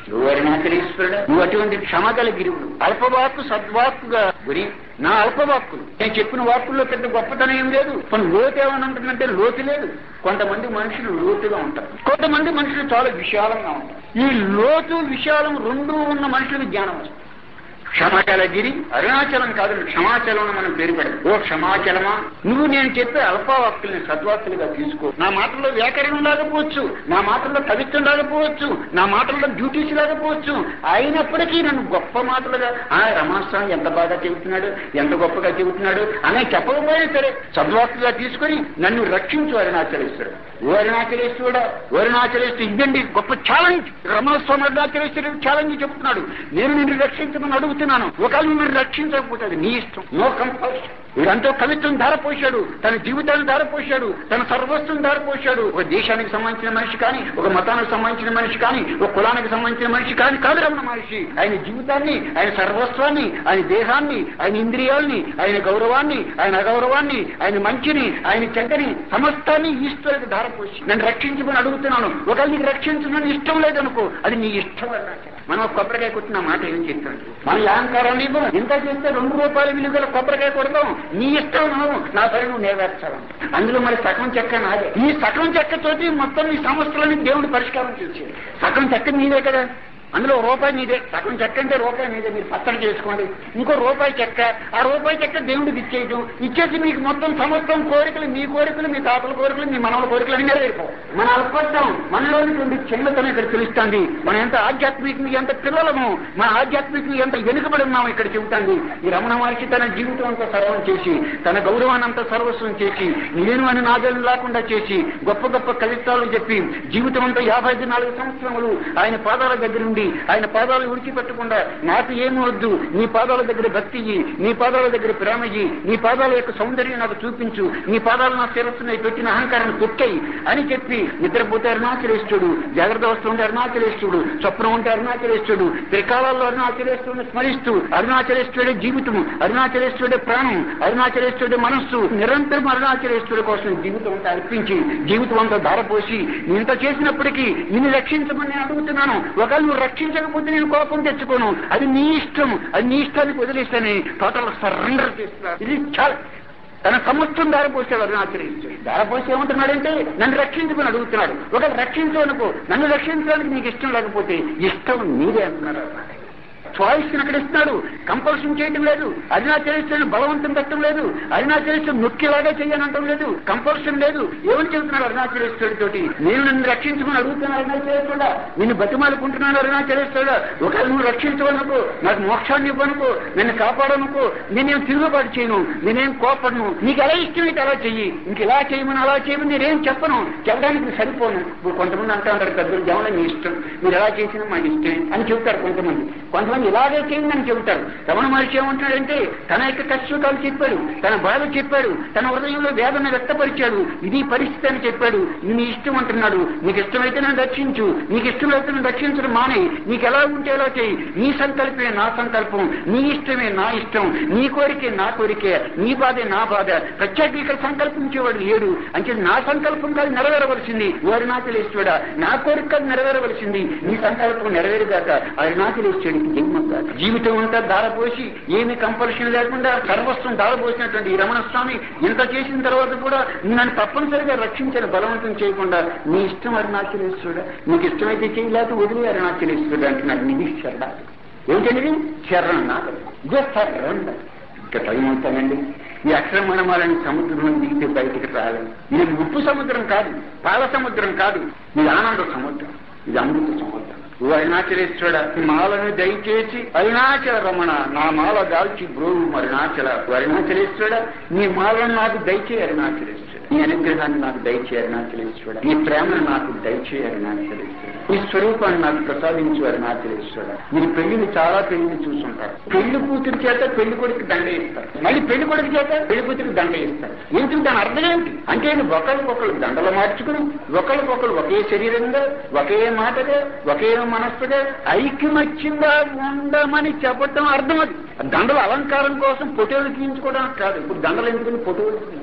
నువ్వు అరుణాచలేశ్వరుడు నువ్వు అటువంటి క్షమగల గిరువుడు అల్పవాక్కు సద్వాక్కుగా గురి నా అల్పవాక్కులు నేను చెప్పిన వాక్కుల్లో పెద్ద గొప్పతనం ఏం లేదు కొన్ని లోతు ఏమని ఉంటుందంటే లోతు లేదు కొంతమంది మనుషులు లోతుగా ఉంటారు కొంతమంది మనుషులు చాలా విశాలంగా ఉంటారు ఈ లోతు విశాలం రెండూ ఉన్న మనుషులకు జ్ఞానం వస్తుంది క్షమాచలగిరి అరుణాచలం కాదు క్షమాచలం అని మనం పేరు పెడదు ఓ క్షమాచలమా నువ్వు నేను చెప్పే అల్పవాక్కుల్ని సద్వాక్కులుగా తీసుకో నా మాటల్లో వ్యాకరణం లేకపోవచ్చు నా మాటల్లో కవిత్వం లేకపోవచ్చు నా మాటల్లో డ్యూటీస్ లేకపోవచ్చు అయినప్పటికీ నన్ను గొప్ప మాటలుగా ఆ రమాస్వామి ఎంత బాగా చెబుతున్నాడు ఎంత గొప్పగా చెబుతున్నాడు అనే చెప్పకపోయినా సరే సద్వాక్కుగా తీసుకొని నన్ను రక్షించు అరుణాచలేశ్వరుడు ఓ అరుణాచలేశ్వరుడా ఓ అరుణాచలేశ్వరుడు ఇదండి గొప్ప ఛాలెంజ్ రమణస్వామి అరుణాచలేశ్వరుడు ఛాలెంజ్ చెబుతున్నాడు నేను నిన్ను రక్షించమని అడుగుతున్నాను ఒకవేళ మీరు రక్షించకపోతే అది నీ ఇష్టం నో కంపల్షన్ వీడంతో కవిత్వం ధారపోశాడు తన జీవితాన్ని ధారపోశాడు తన సర్వస్వం ధారపోశాడు ఒక దేశానికి సంబంధించిన మనిషి కానీ ఒక మతానికి సంబంధించిన మనిషి కానీ ఒక కులానికి సంబంధించిన మనిషి కానీ కాదు రమణ మహర్షి ఆయన జీవితాన్ని ఆయన సర్వస్వాన్ని ఆయన దేహాన్ని ఆయన ఇంద్రియాల్ని ఆయన గౌరవాన్ని ఆయన అగౌరవాన్ని ఆయన మంచిని ఆయన చెడ్డని సమస్తాన్ని ఈశ్వరుడికి ధారపోసి నన్ను రక్షించమని అడుగుతున్నాను ఒకవేళ నీకు రక్షించమని ఇష్టం లేదనుకో అది నీ ఇష్టం అన్నాడు మనం ఒక కొబ్బరికాయ కొట్టిన మాట ఏం చెప్తాను మన అహంకారాన్ని ఇవ్వం ఇంత చేస్తే రెండు రూపాయల విలువల కొబ్బరికాయ కొడతాం నీ ఇష్టం నువ్వు నా పని నువ్వు నెరవేర్చాలి అందులో మరి సగం చెక్క నాదే ఈ సగం చెక్క తోటి మొత్తం ఈ సమస్యలని దేవుడు పరిష్కారం చేసేది సగం చెక్క నీదే కదా అందులో రూపాయి నీదే సగం చెక్క అంటే రూపాయి నీదే మీరు పచ్చడి చేసుకోండి ఇంకో రూపాయి చెక్క ఆ రూపాయి చెక్క దేవుడికి ఇచ్చేయటం ఇచ్చేసి మీకు మొత్తం సమస్తం కోరికలు మీ కోరికలు మీ తాతల కోరికలు మీ మనవల కోరికలు అన్ని నెరవేరిపోవు మన అల్పత్వం మనలోని చిన్నతనం ఇక్కడ తెలుస్తుంది మనం ఎంత ఆధ్యాత్మిక ఎంత పిల్లలము మన ఆధ్యాత్మిక ఎంత వెనుకబడి ఉన్నాము ఇక్కడ చెబుతుంది ఈ రమణ మహర్షి తన జీవితం అంతా సర్వం చేసి తన గౌరవాన్ని అంతా సర్వస్వం చేసి నేను అని నాదం లేకుండా చేసి గొప్ప గొప్ప కవిత్వాలు చెప్పి జీవితం అంతా యాభై నాలుగు సంవత్సరములు ఆయన పాదాల దగ్గర నుండి ఆయన పాదాలు విడిచిపెట్టకుండా నాకు ఏమి వద్దు నీ పాదాల దగ్గర భక్తి ఇయ్యి, నీ పాదాల దగ్గర ప్రేమ ఇయ్యి, నీ పాదాల యొక్క సౌందర్యం నాకు చూపించు నీ పాదాలు నా శిరస్సుని పెట్టిన అహంకారాన్ని తొక్కాయి అని చెప్పి నిద్రపోతే అరుణాచలేశ్వరుడు జాగ్రత్త వస్తూ ఉంటే అరుణాచలేశ్వరుడు స్వప్నం ఉంటే అరుణాచలేశ్వరుడు త్రికాలాల్లో అరుణాచలేశ్వరుని స్మరిస్తూ అరుణాచలేశ్వరుడే జీవితము అరుణాచలేశ్వరుడే ప్రాణం అరుణాచలేశ్వరుడే మనస్సు నిరంతరం అరుణాచలేశ్వరుడు కోసం జీవితం అంతా అర్పించి జీవితం అంతా ధారపోసి ఇంత చేసినప్పటికీ నిన్ను రక్షించమని నేను అడుగుతున్నాను ఒకవేళ నువ్వు రక్షించకపోతే నేను కోపం తెచ్చుకోను అది నీ ఇష్టం అది నీ ఇష్టానికి వదిలేస్తాను టోటల్ సరెండర్ చేస్తున్నా ఇది చాలా తన సమస్తం దారిపోసాడు అరుణాచలేశ్వరుడు దారిపోసి ఏమంటున్నాడంటే నన్ను రక్షించమని అడుగుతున్నాడు ఒకవేళ రక్షించనుకో నన్ను రక్షించడానికి నీకు ఇష్టం లేకపోతే ఇష్టం నీదే అంటున్నారు అన్నమాట చాయిస్ అక్కడ ఇస్తున్నాడు కంపల్షన్ చేయటం లేదు అరుణాచలేశ్వరుని బలవంతం పెట్టడం లేదు అరుణాచలేశ్వరుడు నొక్కిలాగా చేయనంటం లేదు కంపల్షన్ లేదు ఏమని చెబుతున్నాడు అరుణాచలేశ్వరుడి తోటి నేను నన్ను రక్షించమని అడుగుతున్నాను అరుణాచలేశ్వరుడా నిన్ను బతిమాలుకుంటున్నాను అరుణాచలేశ్వరుడా ఒకవేళ నువ్వు రక్షించవనుకో నాకు మోక్షాన్ని ఇవ్వనుకో నన్ను కాపాడనుకో నేనేం తిరుగుబాటు చేయను నేనేం కోపడను నీకు ఎలా ఇష్టమైతే అలా చెయ్యి ఇంక ఇలా చేయమని అలా చేయమని నేనేం చెప్పను చెప్పడానికి సరిపోను ఇప్పుడు కొంతమంది అంటూ ఉంటారు పెద్దలు జమల మీ ఇష్టం మీరు ఎలా చేసినా మాకు ఇష్టమే అని చెబుతారు కొంతమంది కొంతమంది ఇలాగే చేయండి అని చెబుతారు రమణ మహర్షి ఏమంటున్నాడంటే తన యొక్క కష్టకాలు చెప్పాడు తన బాధ చెప్పాడు తన హృదయంలో వేదన వ్యక్తపరిచాడు ఇది పరిస్థితి అని చెప్పాడు ఇది నీ ఇష్టం అంటున్నాడు నీకు ఇష్టమైతే నన్ను రక్షించు నీకు ఇష్టమైతే నన్ను రక్షించడం మానే నీకు ఎలా ఉంటే ఎలా చేయి నీ సంకల్పమే నా సంకల్పం నీ ఇష్టమే నా ఇష్టం నీ కోరికే నా కోరికే నీ బాధే నా బాధ ప్రత్యేక ఇక్కడ సంకల్పించేవాడు లేడు అంటే నా సంకల్పం కాదు నెరవేరవలసింది అరుణాచలేశ్వరుడా నా కోరిక కాదు నెరవేరవలసింది నీ సంకల్పం నెరవేరుగాక అరుణాచలేశ్వరుడికి జన్మగాక జీవితం అంతా దారపోసి ఏమి కంపల్షన్ లేకుండా సర్వస్వం దారపోసినటువంటి ఈ రమణ స్వామి ఇంత చేసిన తర్వాత కూడా నన్ను తప్పనిసరిగా రక్షించిన బలవంతం చేయకుండా నీ ఇష్టం అరుణాచలేశ్వరుడా నీకు ఇష్టమైతే చేయలేక వదిలే అరుణాచలేశ్వరుడు అంటున్నాడు నిధి శరణాలు ఏంటండి శరణాలు ఇదే శరణ్ ఇంకా టైం అవుతానండి ఈ అక్రమణమాలని సముద్రంలో దిగితే బయటికి రాలేదు ఇది ఉప్పు సముద్రం కాదు పాల సముద్రం కాదు ఇది ఆనంద సముద్రం ఇది అమృత సముద్రం ఓ అరుణాచలేశ్వరుడ మాలను దయచేసి అరుణాచల రమణ నా మాల దాల్చి బ్రోవు అరుణాచల ఓ అరుణాచలేశ్వరుడ నీ మాలను నాకు దయచే అరుణాచలేశ్వరుడు నీ అనుగ్రహాన్ని నాకు దయచే అరుణాచలేశ్వరుడ నీ ప్రేమను నాకు దయచే అరుణాచలేశ్వరుడు నీ స్వరూపాన్ని నాకు ప్రసాదించు అరుణాచలేశ్వరుడ మీరు పెళ్లిని చాలా పెళ్లిని చూసుంటారు పెళ్లి కూతురు చేత పెళ్లి కొడుకు దండ ఇస్తారు మళ్ళీ పెళ్లి కొడుకు చేత పెళ్లి కూతురికి దండ ఇస్తారు ఏంటి దాని అర్థం ఏంటి అంటే ఒకరికొకరు దండలు మార్చుకుని ఒకరికొకరు ఒకే శరీరంగా ఒకే మాటగా ఒకే మనస్సుగా ఐక్యమత్యంగా ఉండమని చెప్పటం అర్థం అది దండల అలంకారం కోసం పొటోలు తీయించుకోవడానికి కాదు ఇప్పుడు దండలు ఎందుకని పొటోలు తీయించుకోవడం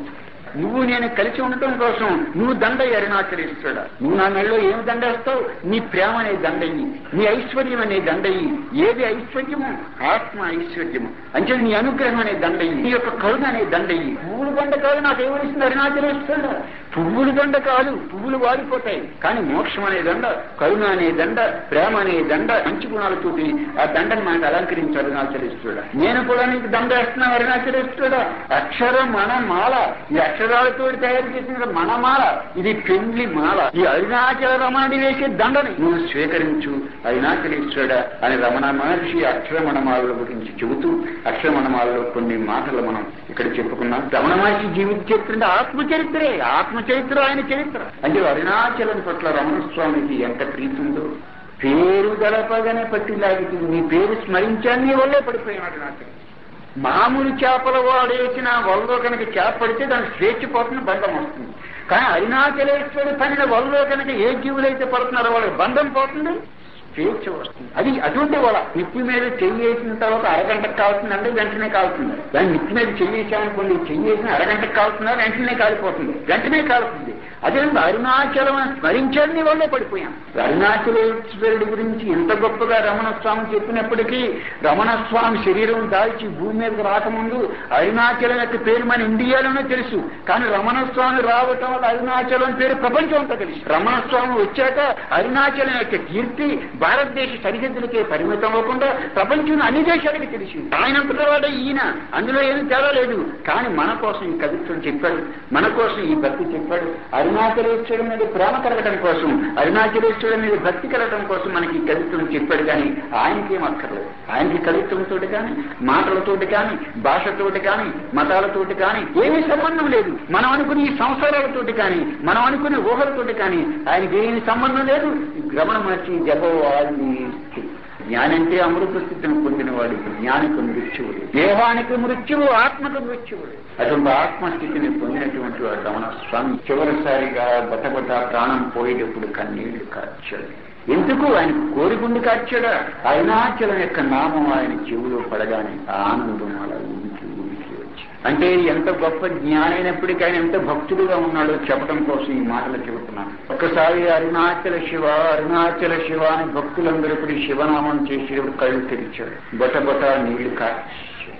నువ్వు నేను కలిసి ఉండటం కోసం నువ్వు దండ అరుణాచలేశ్వరుడా నువ్వు నా మెడలో ఏమి దండేస్తావు నీ ప్రేమ అనే దండయ్యి నీ ఐశ్వర్యం అనే దండయ్యి ఏది ఐశ్వర్యము ఆత్మ ఐశ్వర్యము అంటే నీ అనుగ్రహం అనే దండయ్యి నీ యొక్క కరుణ అనే దండయ్యి పువ్వులు దండ కాదు నాకు ఏమనిస్తుంది అరుణాచలేశ్వరుడా పువ్వులు దండ కాదు పువ్వులు వాడిపోతాయి కానీ మోక్షం అనే దండ కరుణ అనే దండ ప్రేమ అనే దండ మంచి గుణాలతోటి ఆ దండను మనకు అలంకరించి అరుణాచలేశ్వరుడా నేను కూడా నీకు దండ వేస్తున్నాను అరుణాచలేశ్వరుడా అక్షర మన మాల ఈ అక్షరాలతో తయారు చేసిన మనమాల ఇది పెండ్లి మాల ఈ అరుణాచల రమణుడి వేసే దండని నువ్వు స్వీకరించు అరుణాచలేశ్వరుడా అని రమణ మహర్షి అక్షరమణమాల గురించి చెబుతూ అక్షరమణమాలలో కొన్ని మాటలు మనం ఇక్కడ చెప్పుకున్నాం రమణ మహర్షి జీవిత చరిత్ర అంటే ఆత్మ చరిత్రే ఆత్మ చరిత్ర ఆయన చరిత్ర అంటే అరుణాచలం పట్ల రమణ స్వామికి ఎంత ప్రీతి ఉందో పేరు గడపగానే పట్టిలాగుతుంది నీ పేరు స్మరించాన్ని నీ వల్లే పడిపోయాను అరుణాచలం మామూలు చేపల వాడేసిన వలలో కనుక చేప పడితే దానికి స్వేచ్ఛ పోతున్న బంధం వస్తుంది కానీ అరుణాచలేశ్వరుడు పనిన వలలో కనుక ఏ జీవులైతే పడుతున్నారో వాళ్ళకి బంధం పోతుంది స్వేచ్ఛ వస్తుంది అది అటువంటి వల నిప్పు మీద చెయ్యేసిన తర్వాత అరగంటకు కాలుతుందంటే వెంటనే కాలుతుంది దాన్ని నిప్పు మీద చెయ్యేసామనుకోండి చెయ్యేసిన అరగంటకు కాలుతుందా వెంటనే కాలిపోతుంది వెంటనే కాలుతుంది అదే అరుణాచలం స్మరించండి వల్లే పడిపోయాం అరుణాచలేశ్వరుడి గురించి ఎంత గొప్పగా రమణ స్వామి చెప్పినప్పటికీ రమణ స్వామి శరీరం దాల్చి భూమి మీదకి రాకముందు అరుణాచలం యొక్క పేరు మన ఇండియాలోనే తెలుసు కానీ రమణ స్వామి రావటం వల్ల అరుణాచలం పేరు ప్రపంచం అంతా తెలుసు రమణ స్వామి వచ్చాక అరుణాచలం యొక్క కీర్తి భారతదేశ సరిహద్దులకే పరిమితం అవ్వకుండా ప్రపంచంలో అన్ని దేశాలకి తెలిసింది ఆయనంతటా వాడే ఈయన అందులో ఏమీ తేడా లేదు కానీ మన కోసం ఈ కవిత్వం చెప్పాడు మన కోసం ఈ భక్తి చెప్పాడు అరుణాచలేశ్వరుడి మీద ప్రేమ కలగడం కోసం అరుణాచలేశ్వరుడి మీద భక్తి కలగడం కోసం మనకి ఈ కవిత్వం చెప్పాడు కానీ ఆయనకేం అక్కర్లేదు ఆయనకి కవిత్వంతో కానీ మాటలతోటి కానీ భాషతోటి కానీ మతాలతోటి కానీ ఏమీ సంబంధం లేదు మనం అనుకునే ఈ సంసారాలతోటి కానీ మనం అనుకునే ఊహలతోటి కానీ ఆయనకి ఏమీ సంబంధం లేదు రమణ మహర్షి జపవాది జ్ఞానంటే అమృత స్థితిని పొందినవాడు జ్ఞానికి మృత్యువుడు దేహానికి మృత్యువు ఆత్మకు మృత్యువుడు అటువంటి ఆత్మస్థితిని పొందినటువంటి వాడు రమణ స్వామి చివరిసారిగా బటబట ప్రాణం పోయేటప్పుడు కన్నీళ్లు కార్చాడు ఎందుకు ఆయన కోరికుండి కార్చాడా అరుణాచలం యొక్క నామం ఆయన చెవులో పడగానే ఆ ఆనందం అలా ఊరికి ఊరికి వచ్చి అంటే ఎంత గొప్ప జ్ఞానైనప్పటికీ ఆయన ఎంత భక్తుడుగా ఉన్నాడో చెప్పడం కోసం ఈ మాటలు చెబుతున్నాను ఒక్కసారి అరుణాచల శివ అరుణాచల శివ అని భక్తులందరూ కూడా శివనామం చేసేటప్పుడు కళ్ళు తెరిచాడు బొటబొట నీళ్లు కాచి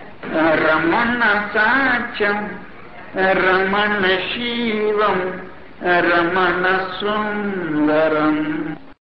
రమణ సాక్ష్యం రమణ శివం రమణ సుందరం